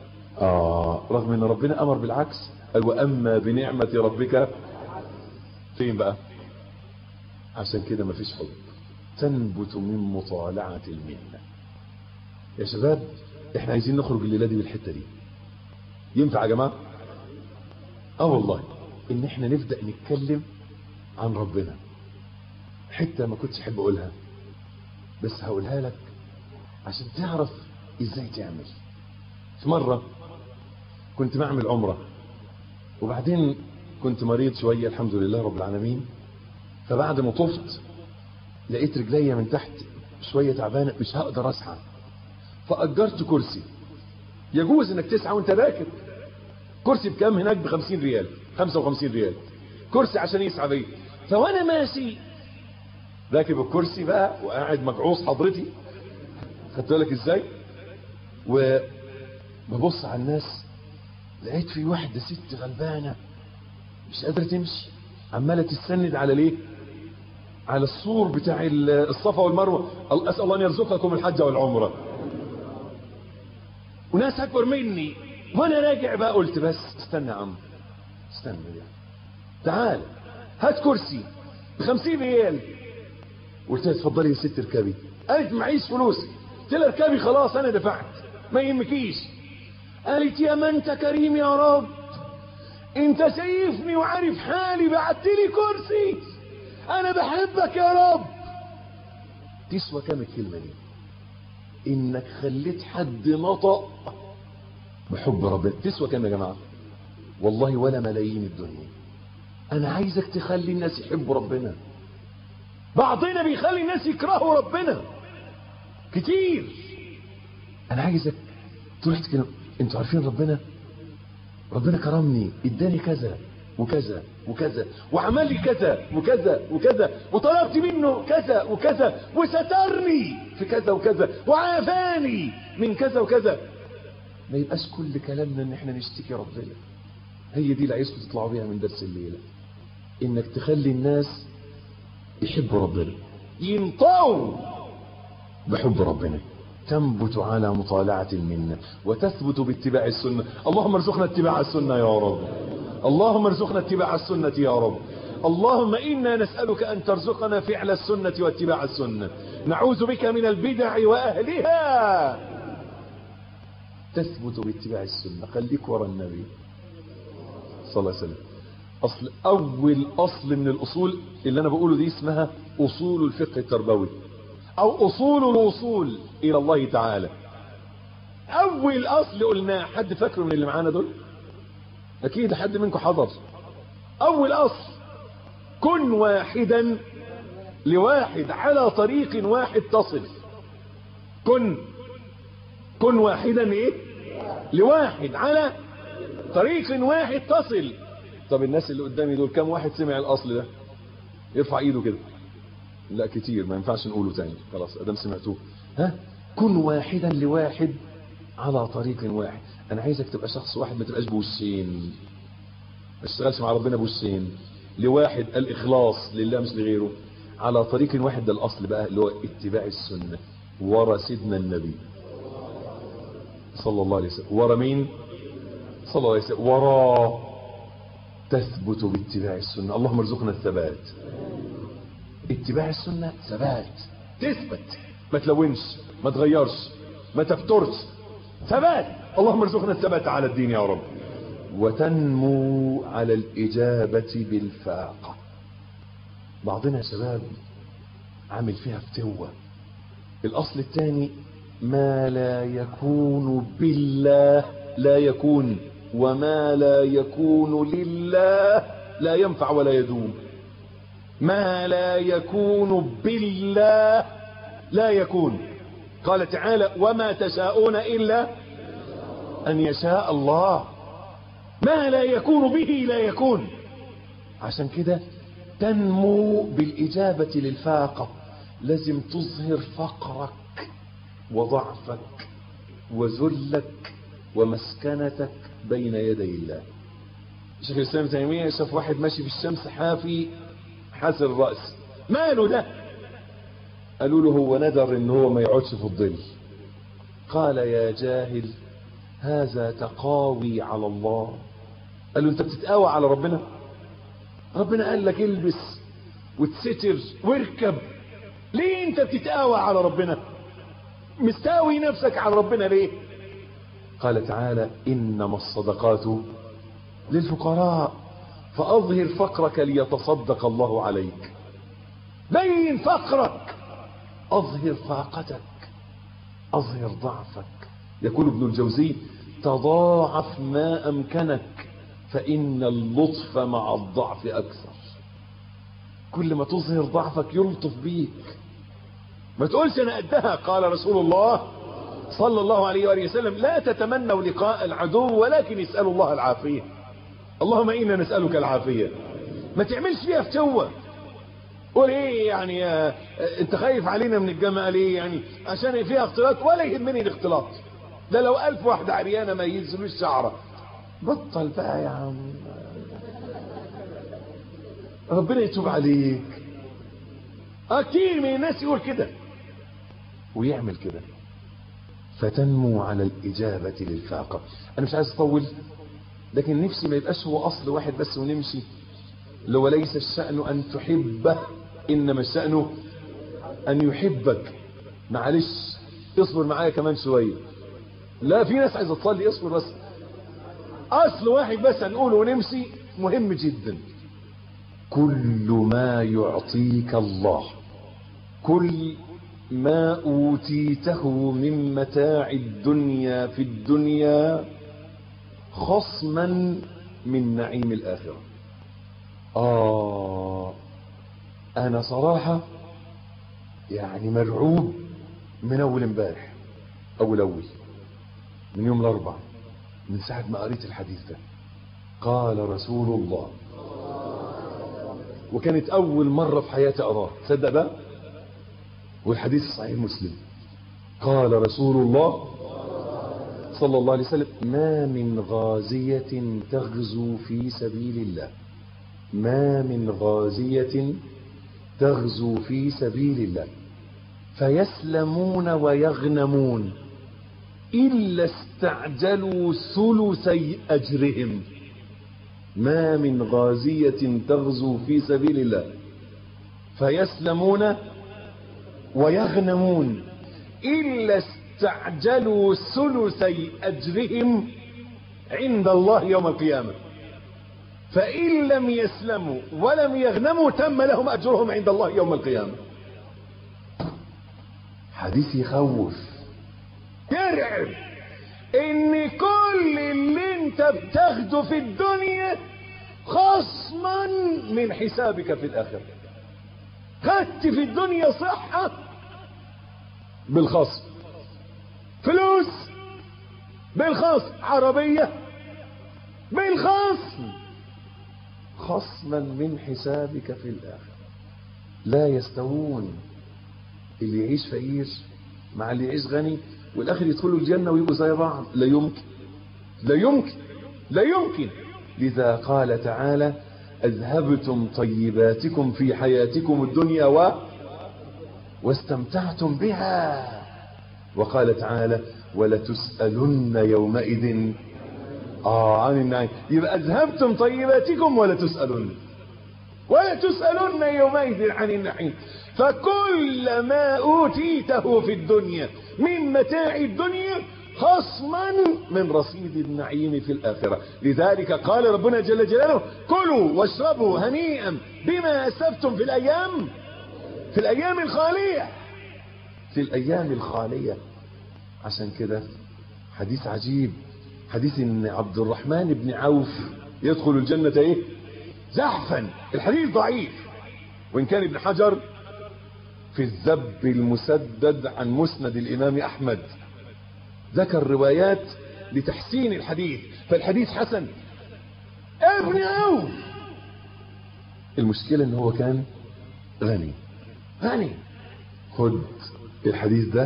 اه رغم ان ربنا امر بالعكس قال واما بنعمه ربك فين بقى عشان كده مفيش حب تنبت من مطالعه المنه يا شباب احنا عايزين نخرج الليله دي بالحته دي ينفع يا جماعه اه والله ان احنا نبدا نتكلم عن ربنا حته ما كنتش احب اقولها بس هقولها لك عشان تعرف ازاي تعمل في مره كنت بعمل عمره وبعدين كنت مريض شويه الحمد لله رب العالمين فبعد ما طفت لقيت رجليا من تحت شويه تعبانه مش هقدر اسعى فاجرت كرسي يجوز انك تسعى وانت راكب كرسي بكام هناك ب 50 ريال 55 ريال كرسي عشان يسعى بيه فوانا ماشي راكب الكرسي بقى وقاعد مجعوص حضرتي خدت بالك ازاي وببص على الناس لقيت في واحده ست غلبانه مش قادره تمشي عماله تستند على ليه على السور بتاع الصفا والمروه اسال الله ان يرزقكم الحج والعمره وناس اكبر مني وانا راجع بقى قلت بس استنى يا عم استنى يعني. تعال هات كرسي ب 50 ريال قلت لها اتفضلي يا ست اركبي قالت معيش فلوس قلت لها اركبي خلاص انا دفعت ما يهمكيش قالت يا ما انت كريم يا رب انت شايفني وعارف حالي بعت لي كرسي انا بحبك يا رب تسوى كام الكلمه دي انك خليت حد نطق بحب ربنا تسوى كام يا جماعه والله ولا ملايين الدنيا انا عايزك تخلي الناس يحبوا ربنا بعضنا بيخلي الناس يكرهوا ربنا كتير انا عايزك تروح تكلم انتوا عارفين ربنا ربنا كرمني اداني كذا وكذا وكذا وعمل لي كذا وكذا وكذا وطلبت منه كذا وكذا وسترني في كذا وكذا وعافاني من كذا وكذا ما يبقاش كل كلامنا ان احنا نشتكي ربنا هي دي اللي عايزكم تطلعوا بيها من درس الليله انك تخلي الناس يحبوا ربنا ينطوا بحب ربنا تنبت على مطالعة المنة وتثبت باتباع السنة اللهم ارزقنا اتباع السنة يا رب اللهم ارزقنا اتباع السنة يا رب اللهم إنا نسألك أن ترزقنا فعل السنة واتباع السنة نعوذ بك من البدع وأهلها تثبت باتباع السنة خليك ورا النبي صلى الله عليه وسلم أصل أول أصل من الأصول اللي أنا بقوله دي اسمها أصول الفقه التربوي أو أصول الوصول إلى الله تعالى أول أصل قلناه حد فاكره من اللي معانا دول أكيد حد منكم حضر أول أصل كن واحدا لواحد على طريق واحد تصل كن كن واحدا ايه لواحد على طريق واحد تصل طب الناس اللي قدامي دول كم واحد سمع الاصل ده يرفع ايده كده لا كتير ما ينفعش نقوله تاني خلاص ادام سمعتوه ها كن واحدا لواحد على طريق واحد انا عايزك تبقى شخص واحد ما تبقاش بوشين ما تشتغلش مع ربنا بوشين لواحد الاخلاص لله مش لغيره على طريق واحد ده الاصل بقى اللي هو اتباع السنه ورا سيدنا النبي صلى الله عليه وسلم ورا مين صلى الله عليه وسلم ورا تثبت باتباع السنه اللهم ارزقنا الثبات اتباع السنه ثبات تثبت ما تلونش ما تغيرش ما تفترش ثبات اللهم ارزقنا الثبات على الدين يا رب وتنمو على الإجابة بالفاقة بعضنا يا شباب عامل فيها فتوة الأصل الثاني ما لا يكون بالله لا يكون وما لا يكون لله لا ينفع ولا يدوم ما لا يكون بالله لا يكون قال تعالى وما تشاءون إلا أن يشاء الله ما لا يكون به لا يكون عشان كده تنمو بالإجابة للفاقة لازم تظهر فقرك وضعفك وذلك ومسكنتك بين يدي الله شيخ الإسلام تيمية شاف واحد ماشي في الشمس حافي حاسر الرأس ماله ده قالوا له هو ندر ان هو ما يقعدش في الظل قال يا جاهل هذا تقاوي على الله قال له انت بتتقاوى على ربنا ربنا قال لك البس وتستر واركب ليه انت بتتقاوى على ربنا مستاوي نفسك على ربنا ليه قال تعالى انما الصدقات للفقراء فاظهر فقرك ليتصدق الله عليك بين فقرك اظهر فاقتك اظهر ضعفك يقول ابن الجوزي تضاعف ما امكنك فان اللطف مع الضعف اكثر كل ما تظهر ضعفك يلطف بيك ما تقولش انا قدها قال رسول الله صلى الله عليه وآله وسلم لا تتمنوا لقاء العدو ولكن اسألوا الله العافية اللهم إنا نسألك العافية ما تعملش فيها فتوة قول ايه يعني آه انت خايف علينا من الجامعة ليه يعني عشان فيها اختلاط ولا يهمني الاختلاط ده لو ألف واحدة عريانة ما ينزلوش شعرة بطل بقى يا عم ربنا يتوب عليك اه كتير من الناس يقول كده ويعمل كده فتنمو على الإجابة للفاقة أنا مش عايز أطول لكن نفسي ما يبقاش هو أصل واحد بس ونمشي لو ليس الشأن أن تحبه إنما الشأن أن يحبك معلش اصبر معايا كمان شوية لا في ناس عايزة تصلي اصبر بس أصل واحد بس هنقوله ونمشي مهم جدا كل ما يعطيك الله كل ما أوتيته من متاع الدنيا في الدنيا خصما من نعيم الآخرة آه أنا صراحة يعني مرعوب من أول امبارح أول أول من يوم الأربع من ساعة ما قريت الحديث ده قال رسول الله وكانت أول مرة في حياتي أراه تصدق بقى والحديث صحيح مسلم قال رسول الله صلى الله عليه وسلم ما من غازية تغزو في سبيل الله ما من غازية تغزو في سبيل الله فيسلمون ويغنمون إلا استعجلوا ثلثي أجرهم ما من غازية تغزو في سبيل الله فيسلمون ويغنمون إلا استعجلوا ثلثي أجرهم عند الله يوم القيامة فإن لم يسلموا ولم يغنموا تم لهم أجرهم عند الله يوم القيامة حديث يخوف يرعب ان كل اللي انت بتاخده في الدنيا خصما من حسابك في الاخره خدت في الدنيا صحه بالخصم فلوس بالخصم عربيه بالخصم خصما من حسابك في الاخره لا يستوون اللي يعيش فقير مع اللي يعيش غني والاخر يدخلوا الجنه ويبقوا زي بعض لا يمكن لا يمكن لا يمكن لذا قال تعالى اذهبتم طيباتكم في حياتكم الدنيا و واستمتعتم بها وقال تعالى ولتسالن يومئذ اه عن النعيم يبقى اذهبتم طيباتكم ولا تسالن ولا تسالن يومئذ عن النعيم فكل ما اوتيته في الدنيا من متاع الدنيا خصما من رصيد النعيم في الآخرة لذلك قال ربنا جل جلاله كلوا واشربوا هنيئا بما أسفتم في الأيام في الأيام الخالية في الأيام الخالية عشان كده حديث عجيب حديث ان عبد الرحمن بن عوف يدخل الجنة ايه زحفا الحديث ضعيف وان كان ابن حجر في الذب المسدد عن مسند الامام احمد ذكر روايات لتحسين الحديث فالحديث حسن ابن عوف المشكلة ان هو كان غني غني خد الحديث ده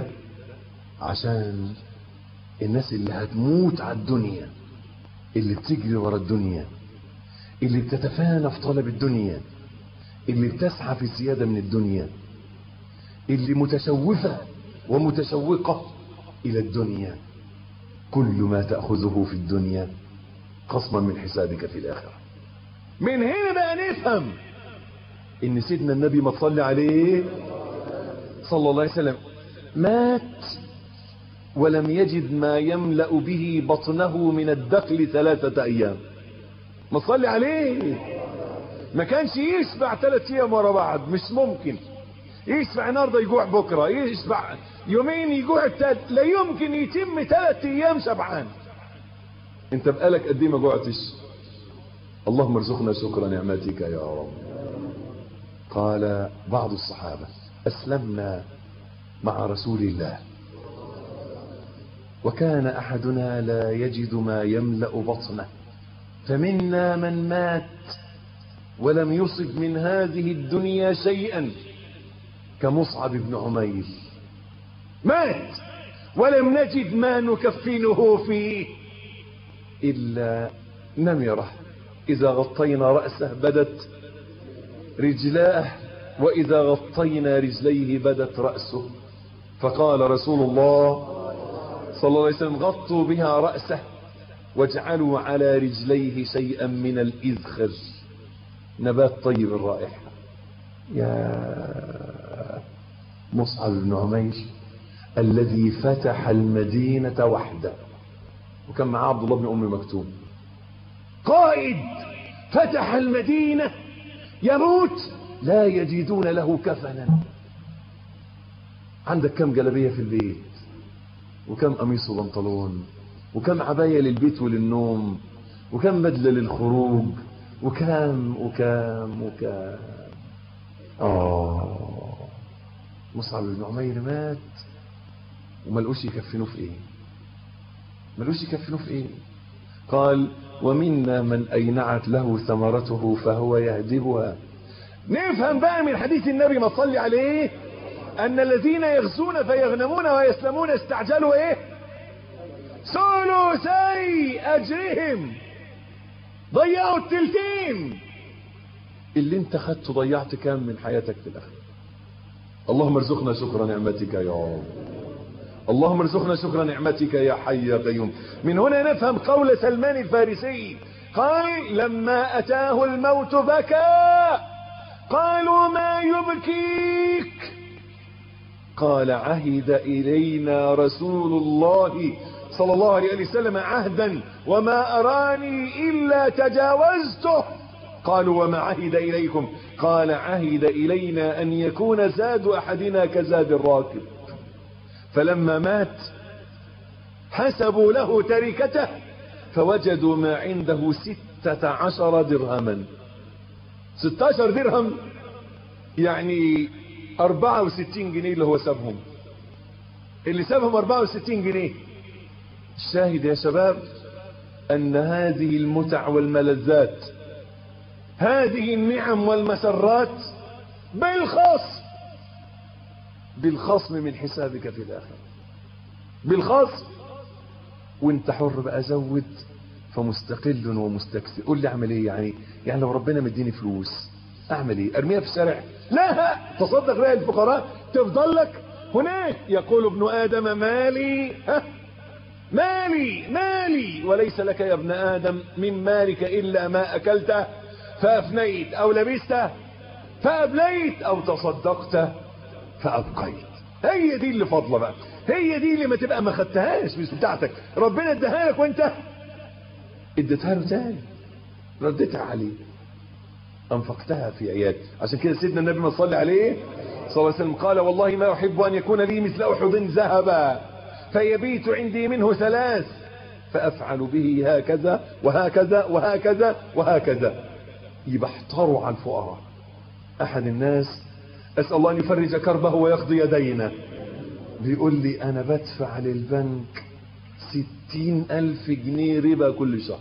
عشان الناس اللي هتموت على الدنيا اللي بتجري ورا الدنيا اللي بتتفانى في طلب الدنيا اللي بتسعى في الزيادة من الدنيا اللي متشوفة ومتشوقة إلى الدنيا كل ما تأخذه في الدنيا خصما من حسابك في الآخرة من هنا بقى نفهم إن سيدنا النبي ما تصلي عليه صلى الله عليه وسلم مات ولم يجد ما يملأ به بطنه من الدخل ثلاثة أيام ما تصلي عليه ما كانش يشبع ثلاث أيام ورا بعض مش ممكن يشبع النهارده يجوع بكره يشبع يومين يجوع التالت لا يمكن يتم ثلاث ايام شبعان انت بقالك قد ايه ما جوعتش اللهم ارزقنا شكر نعمتك يا رب قال بعض الصحابه اسلمنا مع رسول الله وكان احدنا لا يجد ما يملا بطنه فمنا من مات ولم يصب من هذه الدنيا شيئا كمصعب بن عمير مات ولم نجد ما نكفنه فيه إلا نمرة إذا غطينا رأسه بدت رجلاه وإذا غطينا رجليه بدت رأسه فقال رسول الله صلى الله عليه وسلم غطوا بها رأسه واجعلوا على رجليه شيئا من الإذخر نبات طيب الرائحة يا مصعب بن عمير الذي فتح المدينة وحده وكان معاه عبد الله بن أم مكتوم قائد فتح المدينة يموت لا يجدون له كفنا عندك كم جلبية في البيت وكم قميص وبنطلون وكم عباية للبيت وللنوم وكم بدلة للخروج وكام وكام وكام آه مصعب بن عمير مات وملقوش يكفنوه في ايه ملقوش يكفنوه في ايه قال ومنا من اينعت له ثمرته فهو يهدبها نفهم بقى من حديث النبي ما صلي عليه ان الذين يغزون فيغنمون ويسلمون استعجلوا ايه ثلثي اجرهم ضيعوا التلتين اللي انت خدته ضيعت كام من حياتك في الاخره اللهم ارزقنا شكر نعمتك يا رب اللهم ارزقنا شكر نعمتك يا حي يا قيوم من هنا نفهم قول سلمان الفارسي قال لما أتاه الموت بكى قالوا ما يبكيك قال عهد إلينا رسول الله صلى الله عليه وسلم عهدا وما أراني إلا تجاوزته قالوا وما عهد إليكم قال عهد إلينا أن يكون زاد أحدنا كزاد الراكب فلما مات حسبوا له تركته فوجدوا ما عنده ستة عشر درهما ستة عشر درهم يعني أربعة وستين جنيه اللي هو سابهم اللي سابهم أربعة وستين جنيه الشاهد يا شباب أن هذه المتع والملذات هذه النعم والمسرات بالخصم بالخصم من حسابك في الآخرة بالخصم وانت حر بقى زود فمستقل ومستكثر قول لي اعمل ايه يعني يعني لو ربنا مديني فلوس اعمل ايه ارميها في الشارع لا تصدق بها الفقراء تفضل لك هناك يقول ابن ادم مالي ها مالي مالي وليس لك يا ابن ادم من مالك الا ما اكلته فافنيت او لبسته فابليت او تصدقت فابقيت هي دي اللي فاضله بقى هي دي اللي ما تبقى ما خدتهاش مش بتاعتك ربنا اداها لك وانت اديتها له تاني رديتها عليه انفقتها في عياد عشان كده سيدنا النبي ما صلى عليه صلى الله عليه وسلم قال والله ما احب ان يكون لي مثل احد ذهبا فيبيت عندي منه ثلاث فافعل به هكذا وهكذا وهكذا وهكذا يبقى احتروا على الفقراء احد الناس اسال الله ان يفرج كربه ويقضي دينه بيقول لي انا بدفع للبنك ستين الف جنيه ربا كل شهر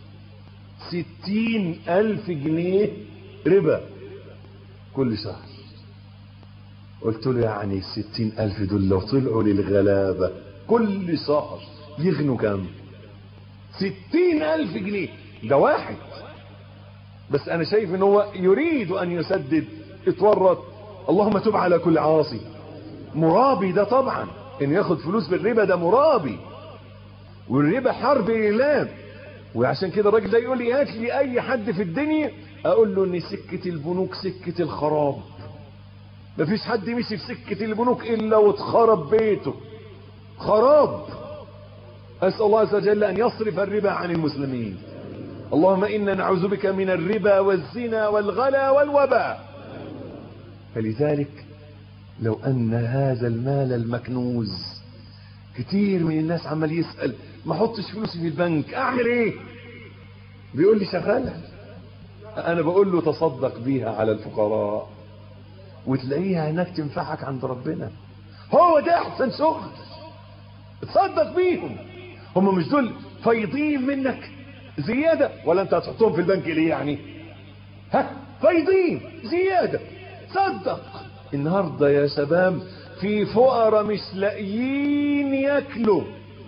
ستين الف جنيه ربا كل شهر قلت له يعني الستين الف دول لو طلعوا للغلابة كل شهر يغنوا كام ستين الف جنيه ده واحد بس انا شايف ان هو يريد ان يسدد اتورط اللهم تب على كل عاصي مرابي ده طبعا ان ياخد فلوس بالربا ده مرابي والربا حرب اعلام وعشان كده الراجل ده يقول لي هات لي اي حد في الدنيا اقول له ان سكه البنوك سكه الخراب مفيش حد مشي في سكه البنوك الا واتخرب بيته خراب اسال الله عز وجل ان يصرف الربا عن المسلمين اللهم انا نعوذ بك من الربا والزنا والغلا والوباء فلذلك لو ان هذا المال المكنوز كتير من الناس عمال يسأل ما احطش فلوسي في البنك اعمل ايه بيقول لي شغالة انا بقول له تصدق بيها على الفقراء وتلاقيها هناك تنفعك عند ربنا هو ده احسن شغل تصدق بيهم هم مش دول فايضين منك زيادة ولا انت هتحطهم في البنك ليه يعني ها فايضين زيادة صدق النهاردة يا شباب في فقراء مش لاقيين ياكلوا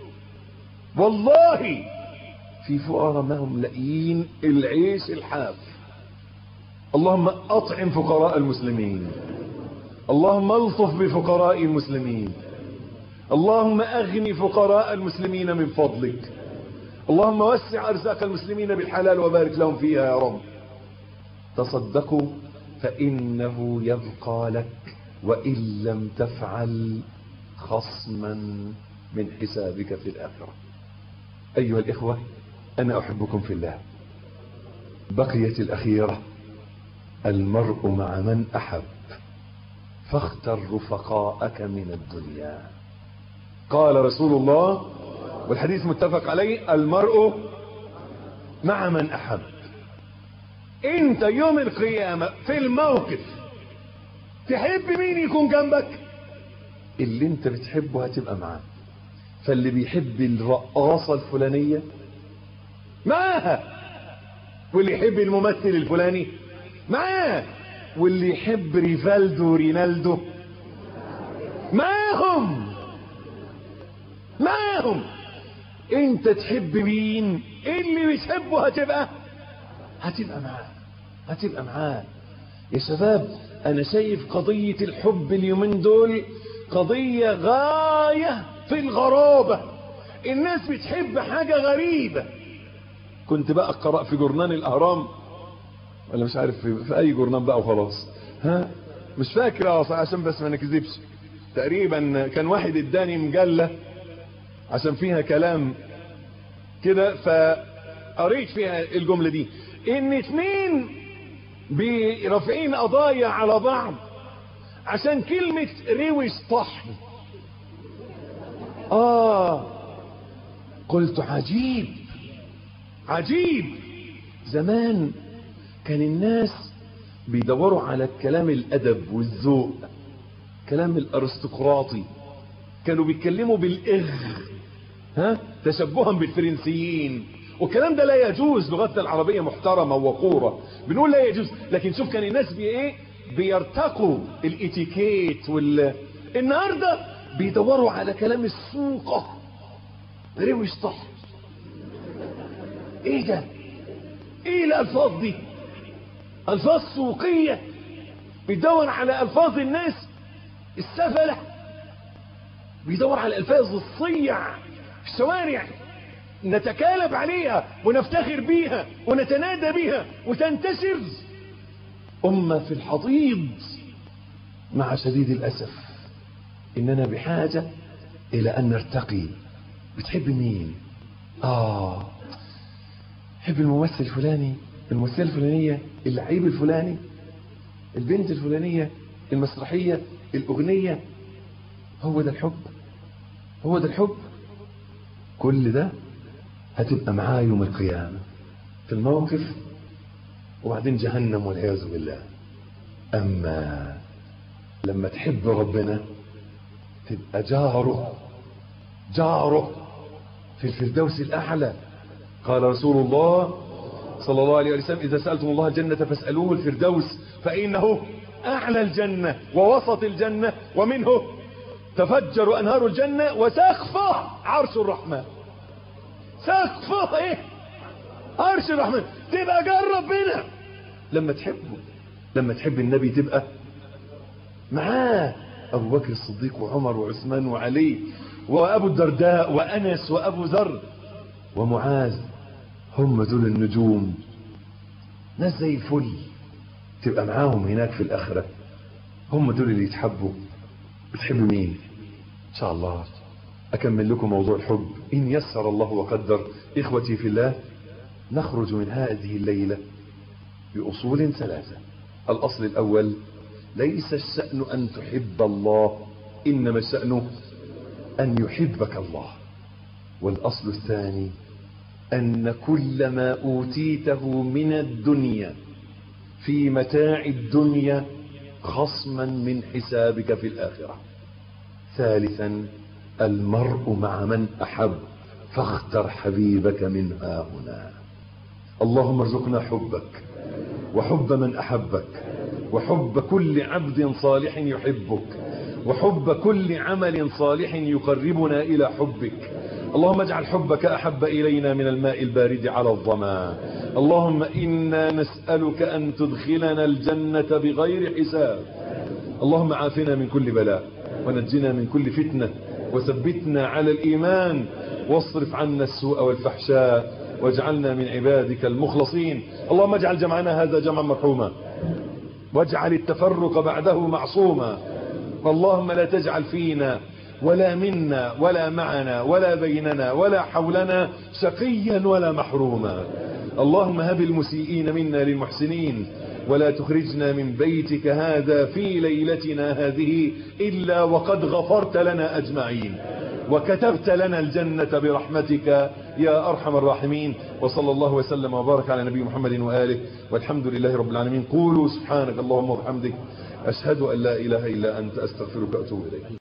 والله في فقراء ما هم لاقيين العيش الحاف اللهم اطعم فقراء المسلمين اللهم الطف بفقراء المسلمين اللهم اغني فقراء المسلمين من فضلك اللهم وسع ارزاق المسلمين بالحلال وبارك لهم فيها يا رب تصدقوا فانه يبقى لك وإن لم تفعل خصما من حسابك في الآخرة أيها الإخوة أنا أحبكم في الله بقيت الأخيرة المرء مع من أحب فاختر رفقاءك من الدنيا قال رسول الله والحديث متفق عليه المرء مع من أحب انت يوم القيامة في الموقف تحب مين يكون جنبك اللي انت بتحبه هتبقى معاه فاللي بيحب الرقاصة الفلانية معاها واللي يحب الممثل الفلاني معاه واللي يحب ريفالدو رينالدو معاهم معاهم انت تحب مين اللي بتحبه هتبقى هتبقى معاه هتبقى معاه يا شباب انا شايف قضية الحب اليومين دول قضية غاية في الغرابة الناس بتحب حاجة غريبة كنت بقى قرأ في جورنان الأهرام ولا مش عارف في, في أي جورنان بقى وخلاص ها مش فاكر اه عشان بس ما نكذبش تقريبا كان واحد اداني مجلة عشان فيها كلام كده فقريت فيها الجملة دي ان اتنين برافعين قضايا على بعض عشان كلمة روش طحن اه قلت عجيب عجيب زمان كان الناس بيدوروا على الكلام الادب والذوق كلام الارستقراطي كانوا بيتكلموا بالاغ ها تشبها بالفرنسيين والكلام ده لا يجوز لغتنا العربية محترمة ووقورة بنقول لا يجوز لكن شوف كان الناس بي ايه بيرتقوا الاتيكيت وال النهارده بيدوروا على كلام السوقة روش طح ايه ده ايه الالفاظ دي الفاظ سوقية بيدور على الفاظ الناس السفلة بيدور على الالفاظ الصيع في الشوارع نتكالب عليها ونفتخر بيها ونتنادى بيها وتنتشر أمة في الحضيض مع شديد الأسف إننا بحاجة إلى أن نرتقي بتحب مين آه تحب الممثل الفلاني الممثلة الفلانية اللعيب الفلاني البنت الفلانية المسرحية الأغنية هو ده الحب هو ده الحب كل ده هتبقى معاه يوم القيامة في الموقف وبعدين جهنم والعياذ بالله أما لما تحب ربنا تبقى جاره جاره في الفردوس الأعلى قال رسول الله صلى الله عليه وسلم إذا سألتم الله الجنة فاسألوه الفردوس فإنه أعلى الجنة ووسط الجنة ومنه تفجر أنهار الجنة وسقفه عرش الرحمن سقفه ايه عرش الرحمن تبقى جار ربنا لما تحبه لما تحب النبي تبقى معاه ابو بكر الصديق وعمر وعثمان وعلي وابو الدرداء وانس وابو ذر ومعاذ هم دول النجوم ناس زي الفل تبقى معاهم هناك في الاخره هم دول اللي يتحبوا بتحب مين ان شاء الله أكمل لكم موضوع الحب إن يسر الله وقدر إخوتي في الله نخرج من هذه الليلة بأصول ثلاثة الأصل الأول ليس الشأن أن تحب الله إنما الشأن أن يحبك الله والأصل الثاني أن كل ما أوتيته من الدنيا في متاع الدنيا خصما من حسابك في الآخرة ثالثا المرء مع من أحب فاختر حبيبك من ها هنا اللهم ارزقنا حبك وحب من أحبك وحب كل عبد صالح يحبك وحب كل عمل صالح يقربنا إلى حبك اللهم اجعل حبك أحب إلينا من الماء البارد على الظما اللهم إنا نسألك أن تدخلنا الجنة بغير حساب اللهم عافنا من كل بلاء ونجنا من كل فتنة وثبتنا على الإيمان واصرف عنا السوء والفحشاء واجعلنا من عبادك المخلصين اللهم اجعل جمعنا هذا جمعا مرحوما واجعل التفرق بعده معصوما اللهم لا تجعل فينا ولا منا ولا معنا ولا بيننا ولا حولنا شقيا ولا محروما اللهم هب المسيئين منا للمحسنين ولا تخرجنا من بيتك هذا في ليلتنا هذه إلا وقد غفرت لنا أجمعين وكتبت لنا الجنة برحمتك يا أرحم الراحمين وصلى الله وسلم وبارك على نبي محمد وآله والحمد لله رب العالمين قولوا سبحانك اللهم وبحمدك أشهد أن لا إله إلا أنت أستغفرك وأتوب إليك